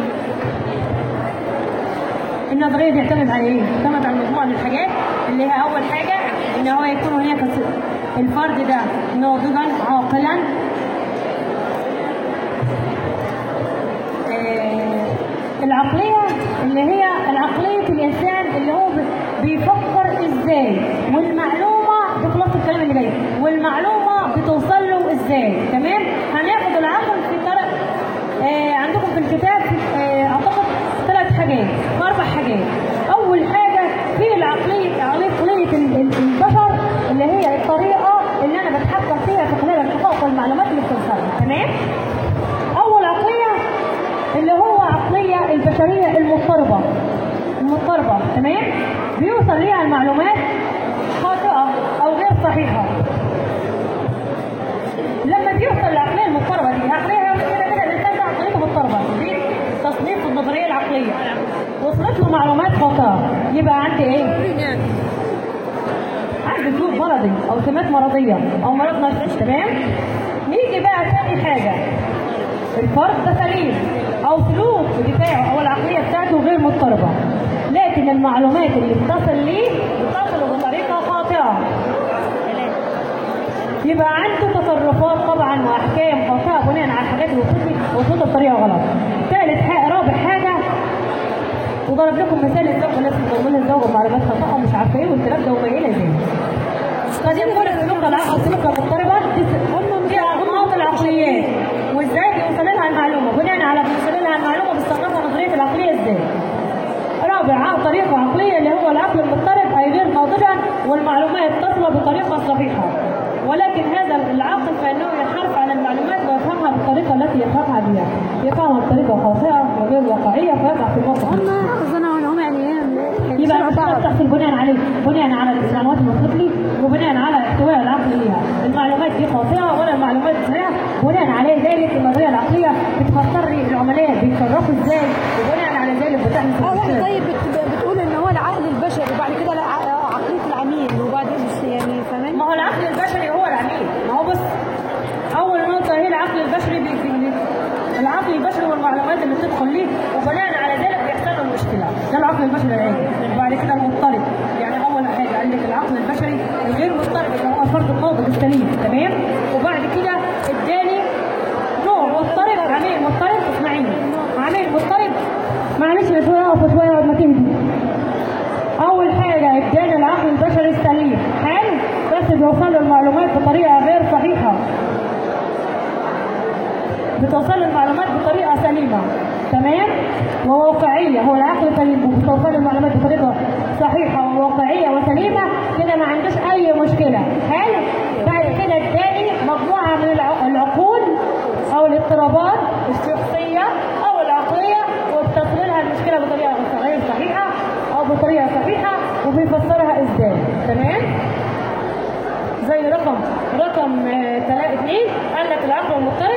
[SPEAKER 1] النظرية دي اعتمد على ايه؟ اعتمد على مجموعة من الحاجات اللي هي أول حاجة إن هو يكون هناك الفرد ده ناضجا عاقلا آه، العقلية اللي هي العقلية الإنسان اللي هو بي- بيفكر إزاي والمعلومة بخلاصة الكلام اللي جاي والمعلومة بتوصل له إزاي تمام هناخد العقل في ثلاث آه عندكم في الكتاب آه أعتقد ثلاث حاجات أربع حاجات أول حاجة في العقلية عقلية ال- ال- البشر اللي هي الطريقة اللي أنا بتحكم فيها في خلال الحقائق والمعلومات اللي بتوصلها تمام أول عقلية اللي هو عقلية البشرية المضطربة المضطربة تمام بيوصل ليها المعلومات خاطئة أو غير صحيحة لما بيوصل للعقلية المضطربة دي عقلية كده كده الإنسان ده عقليته مضطربة دي تصنيف النظرية العقلية وصلت له معلومات خاطئة يبقى عندي إيه؟ عنده سوء مرضي او سمات مرضيه او مرض نفسي تمام نيجي بقى تاني حاجه الفرد ده سليم او سلوك دفاعه او العقليه بتاعته غير مضطربه لكن المعلومات اللي بتصل ليه بتصل بطريقه خاطئه يبقى عنده تصرفات طبعا واحكام خاطئه بناء على الحاجات اللي وصلت لي وصلت بطريقه غلط ثالث حاجه رابع حاجه وضرب لكم مثال الزوج الناس بتقول الزوج معلومات خاطئه ومش عارفه ايه والكلام ده وما الى ذلك. قد يكون السلوك العقل السلوك المضطربه دي دي انماط العقليات وازاي بيوصل لها المعلومه بناء على بيوصل لها المعلومه بيستخدمها نظريه العقليه ازاي. رابع طريقه عقليه اللي هو العقل المضطرب اي غير ناضجه والمعلومات تصل بطريقه صحيحه. ولكن هذا العاقل فانه ينحرف عن المعلومات ويفهمها بالطريقه التي يفهمها بها يفهمها بطريقه خاطئه وغير واقعيه فيقع في موقف
[SPEAKER 3] هم اظن ان هم يعني ايه يعني
[SPEAKER 1] يبقى
[SPEAKER 3] شبه
[SPEAKER 1] المشكله
[SPEAKER 3] بعض
[SPEAKER 1] بتحصل بناء عليه بناء على المعلومات الموصول لي وبناء على احتواء العقل ليها المعلومات دي خاطئه ولا المعلومات صحيحه بناء على ذلك النظريه العقليه بتفسر لي العملاء بيتصرفوا ازاي وبناء على ذلك بتحدث
[SPEAKER 3] اه واحد
[SPEAKER 1] المشكله
[SPEAKER 3] طيب بت- بتقول ان هو العقل البشري وبعد كده لا ع- عقليه العميل وبعد بس يعني فاهمين
[SPEAKER 1] ما هو العقل البشري هو العميل ما هو بص اول نقطه هي العقل البشري بي- بي- العقل البشري والمعلومات اللي بتدخل ليه وبناء على ذلك بيحصل له المشكله ده العقل البشري العادي وبعد كده المضطرب يعني اول حاجه قال لك العقل البشري الغير مضطرب اللي هو فرد الناضج السليم تمام وبعد كده اداني نوع مضطرب عميل مضطرب اسمعيني عميل مضطرب معلش يا شويه اقف شويه لغايه ما تهدي اول حاجه اداني العقل البشري السليم حلو بس بيوصل له المعلومات بطريقه غير صحيحه بتوصل له المعلومات بطريقه سليمه تمام وواقعيه هو العقل سليم وبتوصل له المعلومات بطريقه صحيحه وواقعيه وسليمه كده ما عندوش اي مشكله حلو بعد كده اداني مجموعه من الع- العقول او الاضطرابات الشخصيه او العقليه وبتصويرها المشكله بطريقه غير صحيحه او بطريقه صحيحه وبيفسرها ازاي تمام زي رقم رقم آه، تلا- اتنين قال لك العقل المضطرب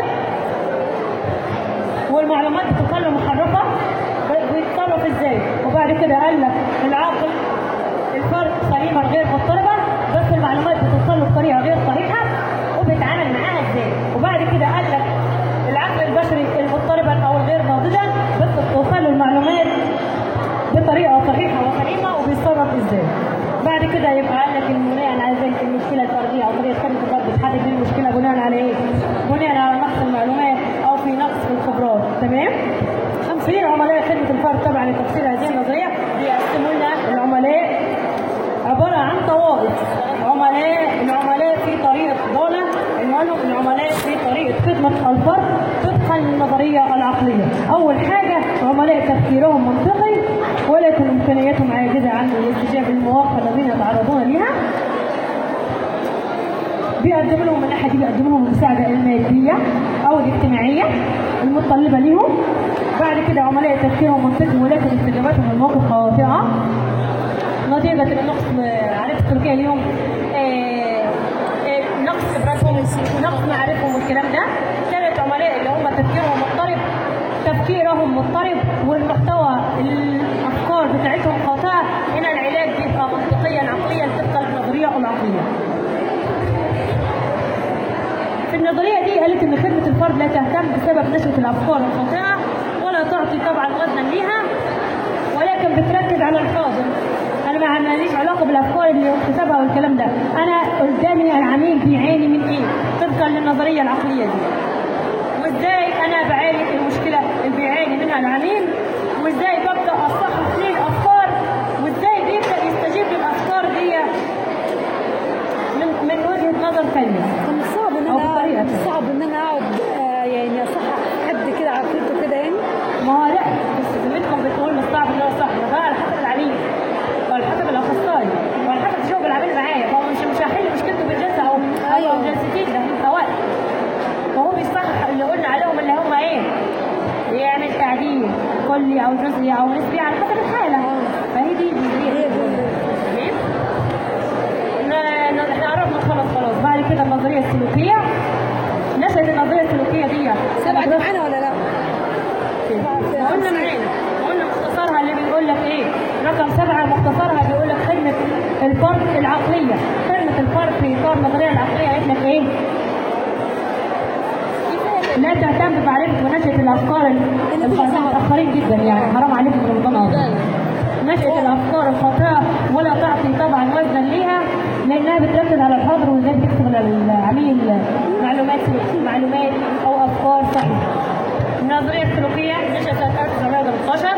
[SPEAKER 1] والمعلومات بتوصل محرفه ب- بيتصرف ازاي وبعد كده قال لك العقل الفرد سليما غير مضطربا بس المعلومات بتوصل له بطريقه غير صحيحه وبيتعامل معاها ازاي وبعد كده قال لك العقل البشري المضطربا او الغير ناضجا بس بتوصل له المعلومات بطريقه صحيحه وسليمه وبيتصرف ازاي بعد كده يبقى قال لك إن بناء على ذلك المشكله الفرديه او طريقه خدمه الفرد بتحدد دي المشكله بناء على ايه؟ بناء على نقص المعلومات او في نقص في الخبرات تمام؟ في عملاء خدمه الفرد طبعا لتفسير هذه النظريه بيقسموا لنا العملاء عباره عن طوائف عملاء العملاء في طريقه ضاله المعلوم العملاء في طريقه خدمه الفرد طبقا للنظريه العقليه اول حاجه عملاء تفكيرهم منطقي ولكن امكانياتهم عاجزه عن الاستجابه للمواقف الذين يتعرضون لها بيقدموا لهم من ناحيه دي بيقدموا لهم المساعده الماديه او الاجتماعيه المتطلبه ليهم بعد كده عملاء تفكيرهم منطقي ولكن استجابتهم للمواقف خاطئه نتيجة لنقص معرفة تركيا اليوم آه، آه، نقص خبراتهم نقص معارفهم والكلام ده ثلاث عملاء اللي هم تفكيرهم مضطرب تفكيرهم مضطرب والمحتوى الافكار بتاعتهم خاطئه هنا العلاج بيبقى منطقيا عقليا طبقا للنظريه العقليه في النظريه دي قالت ان خدمه الفرد لا تهتم بسبب نشره الافكار الخاطئه ولا تعطي طبعا وزنا ليها ولكن بتركز على الحاضر انا ما ماليش علاقه بالافكار اللي اكتسبها والكلام ده انا قدامي العميل بيعاني من ايه طبقا للنظريه العقليه دي وازاي انا بعالج المشكله اللي بيعاني منها العميل وازاي ببدا اصحح ليه الافكار وازاي بيبدا يستجيب للافكار دي من من وجهه نظر ثانيه
[SPEAKER 3] كان صعب ان
[SPEAKER 1] أو
[SPEAKER 3] انا
[SPEAKER 1] بطريقة
[SPEAKER 3] أقعد-
[SPEAKER 1] تانية.
[SPEAKER 3] صعب ان انا اقعد آه، يعني اصحح حد كده عقليته كده يعني
[SPEAKER 1] ما هو لا بس زميلتكم بتقول مش صعب ان هو صح ما ده على حسب العميل وعلى حسب الاخصائي وعلى حسب شغل العميل معايا فهو مش مش هيحل مشكلته بالجلسه او او
[SPEAKER 3] أيوة.
[SPEAKER 1] جلستين ده في وقت فهو بيصحح اللي قلنا عليهم اللي هم ايه بيعمل تعديل كلي او جزئي او نسبي على حسب الحاله فهي دي دي
[SPEAKER 3] هي دي
[SPEAKER 1] تمام ن- ن- احنا قربنا نخلص خلاص بعد كده النظريه السلوكيه نشأت النظريه السلوكيه دي
[SPEAKER 3] سبعة دي معانا ولا لا؟
[SPEAKER 1] ما قلنا معانا ما قلنا مختصرها اللي بيقول لك ايه رقم سبعة مختصرها بيقول لك خدمة الفرد العقلية خدمة الفرد في إطار النظرية العقلية قالت لك ايه لا تهتم بمعرفة ونشأة الأفكار ال- الآخرين جدا يعني حرام عليكم في رمضان هذا نشأة الأفكار الخاطئة ولا تعطي طبعا وزنا ليها لأنها بتركز على الحاضر وإزاي تكسب العميل معلومات معلومات أو أفكار صحيحة. النظرية السلوكية نشأت سنة 1913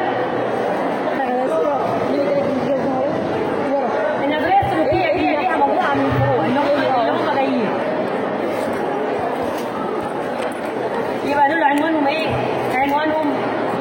[SPEAKER 1] النظرية السلوكية دي ليها مجموعة من الفروع اللي هم اللي هم جايين يبقى دول عنوانهم ايه؟ عنوانهم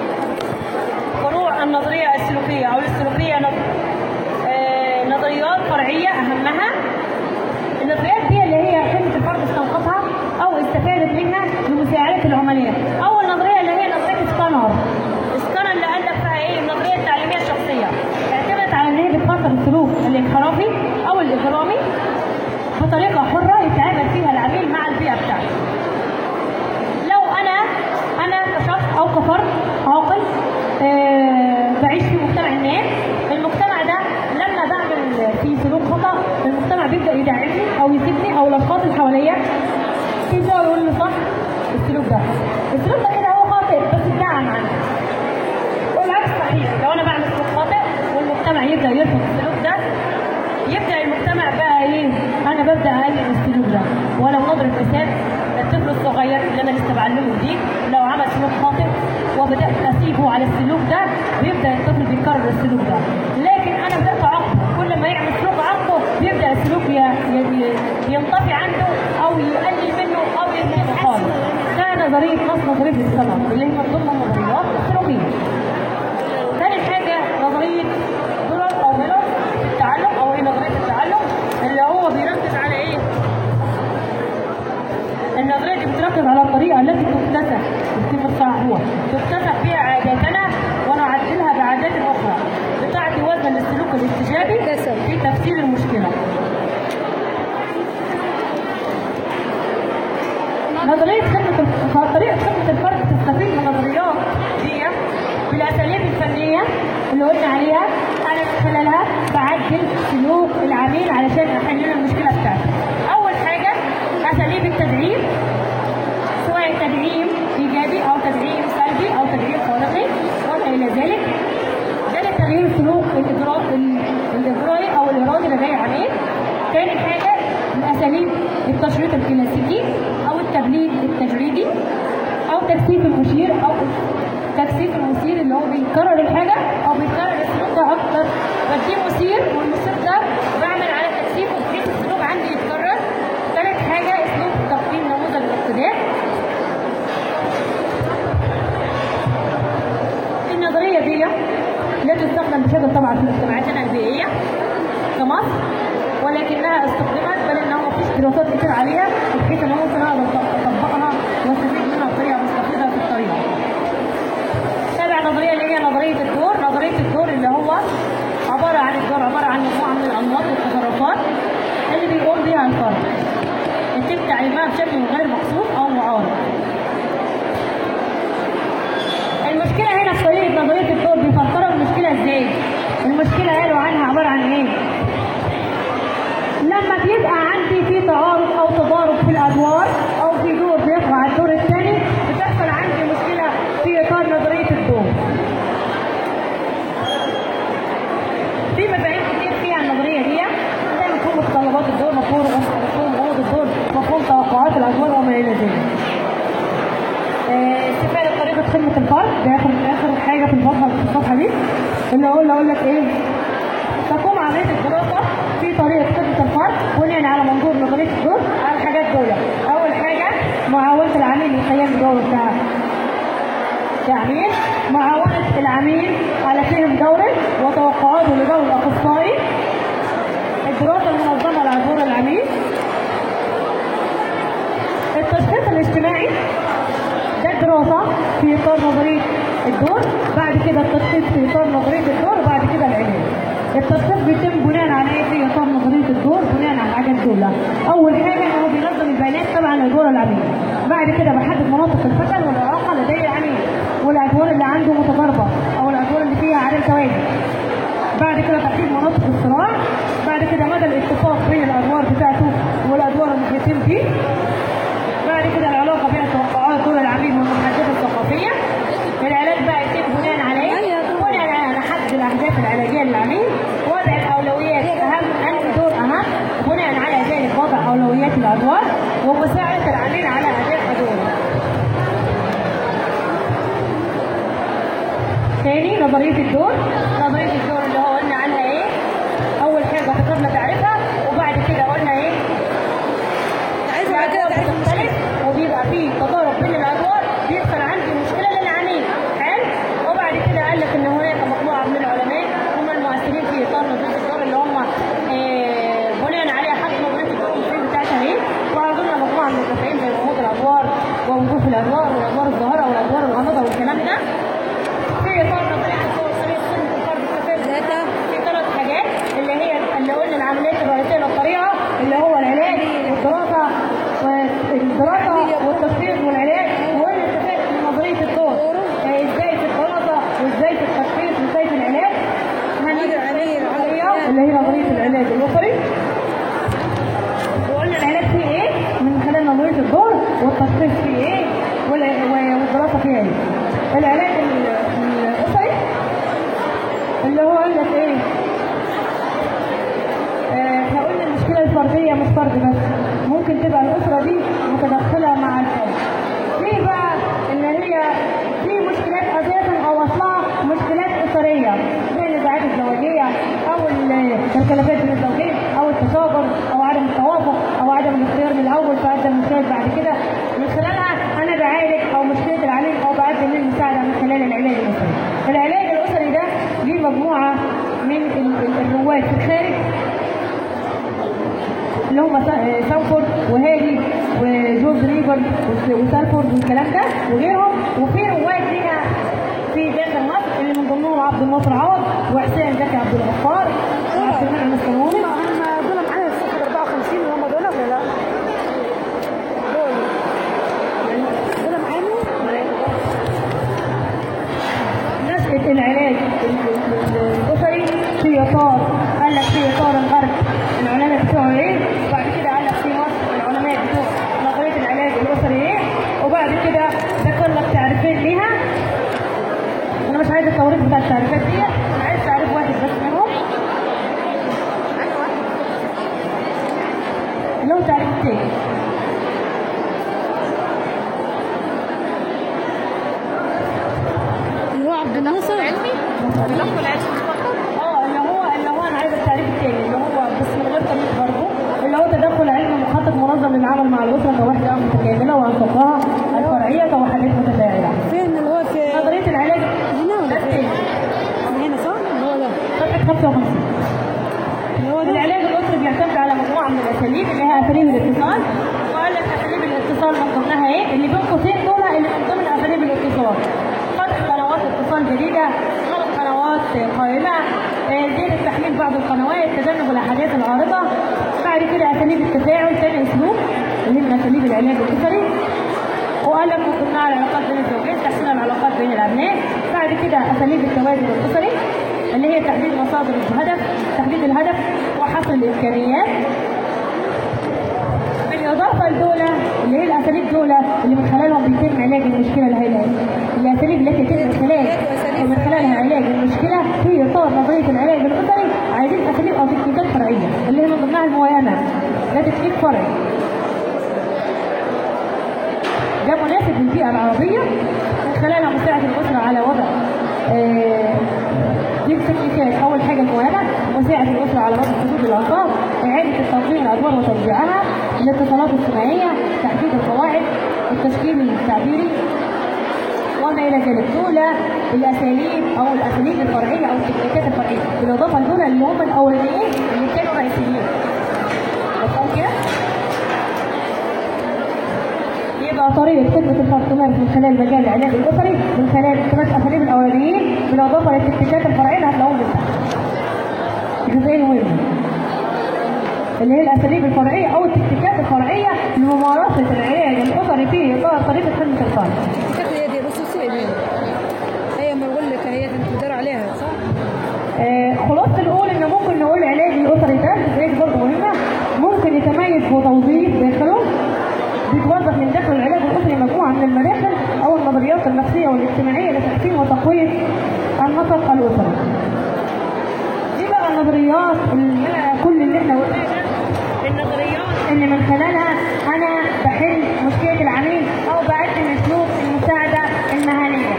[SPEAKER 1] فروع النظرية السلوكية أو السلوكية نظ- آه، نظريات فرعية أهمها النظريات دي اللي هي خدمة
[SPEAKER 4] استنقذها او استفادت منها لمساعده العملاء اول نظريه اللي هي نظريه سكانر سكانر اللي قال لك فيها ايه النظريه التعليميه الشخصيه اعتمدت على ان هي بتفسر السلوك الانحرافي او الاجرامي بطريقه حره يتعامل فيها العميل مع البيئه بتاعته لو انا انا كشخص او كفرد عاقل آه بعيش في مجتمع الناس المجتمع ده لما بعمل فيه سلوك خطا المجتمع بيبدا يدعمني او يسيبني او الاشخاص اللي حواليا يبداوا يقولوا لي صح السلوك ده السلوك ده كده هو خاطئ بس اتدعم عنه والعكس صحيح لو انا بعمل سلوك خاطئ والمجتمع يبدا يرفض السلوك ده يبدا المجتمع بقى ايه انا ببدا اقلل السلوك ده ولو نضرب مثال الطفل الصغير اللي انا لسه بعلمه جديد لو عمل سلوك خاطئ وبدات اسيبه على السلوك ده بيبدا الطفل بيكرر السلوك ده لكن انا بدات اعاقبه كل ما يعمل سلوك عاقبه بيبدا السلوك ي- ي- ينطفي عنده او يقلل منه او ينتهي خالص ده نظريه نص نظريه السمع اللي هي من ضمن النظريات السلوكيه ثاني حاجة نظرية دولار أو ميلر في التعلم أو هي نظرية التعلم اللي هو بيركز على إيه؟ النظرية دي بتركز على الطريقة التي تكتسب يتم صاحبها تكتسب فيها عاداتنا ونعدلها بعادات أخرى بتعطي وزن للسلوك الاستجابي في تفسير المشكلة نظرية خدمة الف- طريقة خدمة الفرد تستفيد من النظريات دي بالأساليب الفنية اللي قلنا عليها أنا من خلالها بعدل سلوك العميل علشان أحل له المشكلة بتاعته. أول حاجة أساليب التدعيم سواء تدعيم إيجابي أو تدعيم سلبي أو تدعيم خلقي وما إلى ذلك. ده تغيير السلوك الإجراء الإجرائي أو الإرادي لدى العميل. تاني حاجة الأساليب التشريط الكلاسيكي أو التبليد التجريدي أو تكثيف المشير أو تكثيف المثير اللي هو بيكرر الحاجة أو بيكرر السلوك ده أكتر بديه مثير والمثير ده بعمل على تكثيفه بحيث السلوك عندي يتكرر ثالث حاجة أسلوب تقديم نموذج الاقتداء النظرية دي لا تستخدم بشكل طبعا في مجتمعاتنا البيئية كمصر ولكنها استخدمت بل انه مفيش دراسات كتير عليها بحيث ان ممكن اقدر اطبقها واستفيد منها بطريقه مستفيده في الطريقه. سابع نظريه اللي هي نظريه الدور، نظريه الدور اللي هو عباره عن الدور عباره عن مجموعه من الانماط والتصرفات اللي بيقوم بها الفرد. يتم تعليمها بشكل غير مقصود او معارض. المشكله هنا في طريقه نظريه الدور بيفكروا المشكله ازاي؟ المشكله قالوا عنها عباره عن ايه؟ لما بيبقى عندي في تعارض او تضارب في الادوار او في دور بيقع على الدور الثاني بتحصل عندي مشكله في اطار نظريه الدور. في مفاهيم كتير فيها النظريه دي زي مفهوم متطلبات الدور، مفهوم مفهوم غموض الدور، مفهوم توقعات الادوار وما الى ذلك. آه، استفادة طريقة خدمة الفرد ده آخر آخر حاجة في الصفحة في الصفحة دي اللي أقول أقول لك إيه تقوم عملية الدراسة في طريقة خدمة الفرد بناء على منظور نظرية الدور على الحاجات دول أول حاجة معاونة العميل للقيام بدوره بتاع كعميل معاونة العميل على فهم دوره وتوقعاته لدور الأخصائي الدراسة المنظمة لدور العميل التشخيص الاجتماعي ده الدراسة في إطار نظرية الدور بعد كده التشخيص في إطار نظرية الدور وبعد كده العلاج التشخيص بيتم بناء على ايه في إطار نظرية الدور بناء على الحاجات دول أول حاجة إن هو بينظم البيانات طبعا لدور العميل بعد كده بحدد مناطق الفشل والإعاقة لدي العميل والأدوار اللي عنده متضاربة أو الأدوار اللي فيها عدم توازن بعد كده تحديد مناطق الصراع بعد كده مدى الاتفاق بين الادوار بتاعته والادوار المحيطين فيه بعد كده العلاقه بين توقعات دور العميل والمحددات الثقافيه العلاج بقى يتم بناء على ايه؟ بناء على حد الاهداف العلاجيه للعميل وضع الاولويات اهم انهي دور اهم بناء على ذلك وضع اولويات الادوار ومساعده العميل على اداء دوره تاني نظرية الدور نظرية الدور اللي هو قلنا عنها ايه أول حاجة فكرنا تعرفها وبعد كده قلنا ايه
[SPEAKER 3] عايزة بعد كده
[SPEAKER 4] الأدوار
[SPEAKER 3] تعرف
[SPEAKER 4] بتختلف وبيبقى فيه تضارب بين الأدوار بيحصل عندي مشكلة للعميل حلو وبعد كده قال لك إن هناك مجموعة من العلماء هم المؤثرين في إطار نظرية الدور اللي هم آه، بناء عليها حد نظرية الدور المفروض بتاعتها ايه وعرضوا لنا مجموعة
[SPEAKER 1] المشكله الفرديه مش فرد بس ممكن تبقى الاسره دي متدخله مع الفرد ليه بقى ان هي في مشكلات اساسا او اصلها مشكلات اسريه زي النزاعات الزواجيه او ال- الخلافات بين الزوجين او التشاجر او عدم التوافق او عدم الاختيار من الاول فادى المشكلات بعد كده من خلالها انا بعالج او مشكله العميل او بقدم المساعده من خلال العلاج الاسري. العلاج الاسري ده ليه مجموعه من ال- ال- الرواد في الخارج اللي هم سا- سانفورد وهادي وجورج ريفر وس- وسالفورد والكلام ده وغيرهم وفي رواد لينا في داخل مصر اللي من ضمنهم عبد الناصر عوض وحسين زكي عبد الغفار وعبد المنعم السلموني
[SPEAKER 3] هم دول معانا في صفحه 54 اللي هم دول ولا لا؟ دول دول معانا؟
[SPEAKER 1] نشأة العلاج ال- ال- الأسري في إطار قال لك في إطار الغرب العلماء بتوعه إيه وبعد كده قال لك في مصر العلماء بتوع نظرية العلاج الأسري إيه وبعد كده ذكر لك تعريفين ليها أنا مش عايز التوريث بتاع التعريفات دي أنا عايز تعريف واحد بس منهم اللي هو تعريف التاني
[SPEAKER 3] اللي هو عبد الناصر
[SPEAKER 2] علمي تدخل علمي فقط
[SPEAKER 1] اه اللي هو اللي هو انا عايزه التعريف الثاني اللي هو بس من غير تمييز برضه اللي هو تدخل علمي مخطط منظم للعمل مع الاسره كوحده متكامله وانفقها الفرعيه كوحدات متفاعله.
[SPEAKER 3] فين اللي هو في
[SPEAKER 1] نظريه العلاج
[SPEAKER 3] هنا ولا
[SPEAKER 1] ده
[SPEAKER 3] فين؟
[SPEAKER 1] الثاني
[SPEAKER 3] هنا صح؟ اللي هو ده
[SPEAKER 1] صفحه 55
[SPEAKER 3] اللي هو ده
[SPEAKER 1] العلاج الاسري بيعتمد على مجموعه من الاساليب اللي هي اساليب الاتصال وقال لك اساليب الاتصال من ضمنها ايه؟ اللي بين قوسين دول اللي من ضمن اساليب الاتصال. فتح قنوات اتصال جديده، غلق قنوات قائمه، آه، زياده تحميل بعض القنوات، تجنب الاحاديث العارضه. بعد كده اساليب التفاعل ثاني اسلوب اللي هي من اساليب العلاج الاسري. وقال لك من ضمنها العلاقات بين الزوجين، تحسين العلاقات بين الابناء. بعد كده اساليب التوازن الاسري اللي هي تحديد مصادر الهدف، تحديد الهدف وحصر الامكانيات. بالاضافه لدولة اللي هي الاساليب دولة اللي من خلالهم بيتم علاج المشكله اللي هي الاساليب التي يتم من خلال من خلالها علاج المشكله في اطار نظريه العلاج الاسري عايزين اساليب او تكنيكات فرعيه اللي هي من ضمنها الموائمه ده تكنيك فرعي ده مناسب للبيئه العربيه من خلالها مساعده الاسره على وضع آه، دي التكنيكات اول حاجه الموائمه مساعده الاسره على وضع حدود الالفاظ اعاده التنظيم الادوار وتوزيعها الاتصالات الثنائيه تحديد القواعد التشكيل التعبيري وما الى ذلك دول الاساليب او الاساليب الفرعيه او التكنيكات الفرعيه بالاضافه لدول اللي هم الاولانيين اللي كانوا رئيسيين مفهوم كده؟ يبقى طريقة خدمة الفرد تمارس من خلال مجال العلاج الأسري من خلال الثلاث أساليب الأولانيين بالإضافة للتكنيكات الفرعية اللي هتلاقوهم من تحت. الجزئية مهمة. اللي هي الأساليب الفرعية أو التكنيكات الفرعية لممارسة العلاج الأسري في إطار طريقة خدمة الفرد.
[SPEAKER 3] كانت هي دي بص بصي هنا هي ما بقول لك هي انت بتدور عليها صح؟
[SPEAKER 1] آه، خلاصة الأول إن ممكن نقول العلاج الأسري ده جزئية برضه مهمة ممكن يتميز بتوظيف داخله بيتوظف من داخل العلاج الأسري مجموعة من المداخل أو النظريات النفسية والاجتماعية لتحسين وتقوية النسق الأسري. دي بقى النظريات اللي أنا كل اللي احنا قلناه ده النظريات اللي من خلالها أنا بحل مشكلة العميل أو بقدم أسلوب المساعدة المهنية.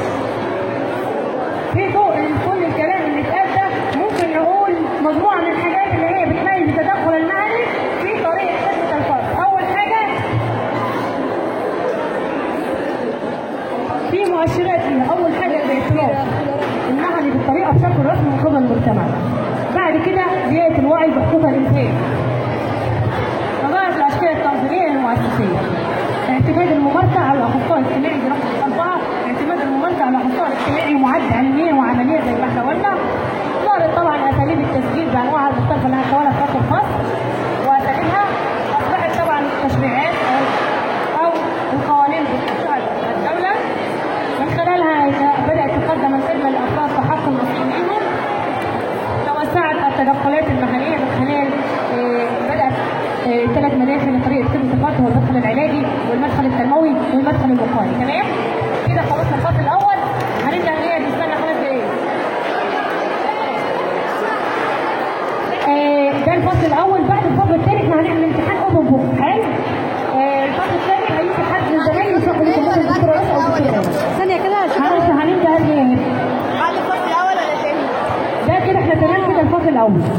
[SPEAKER 1] في ضوء كل الكلام اللي اتقال ده ممكن نقول مجموعه من الحاجات اللي هي بتميز التدخل المهني في طريقه خدمه الفرد. اول حاجه في مؤشرات ليها، اول حاجه الاعتراف المهني بالطريقه بشكل رسمي من قبل المجتمع. بعد كده الفصل الاول بعد الفصل الثاني احنا هنعمل امتحان اوبن بوك حلو آه، الفصل الثاني هيجي حد من زمايلي يشرح لكم مثلا الدكتور رأس او الدكتور رأس.
[SPEAKER 3] ثانيه كده عشان
[SPEAKER 1] معلش هنبدا ايه
[SPEAKER 2] بعد الفصل الاول ولا الثاني؟
[SPEAKER 1] ده كده احنا تمام كده الفصل الاول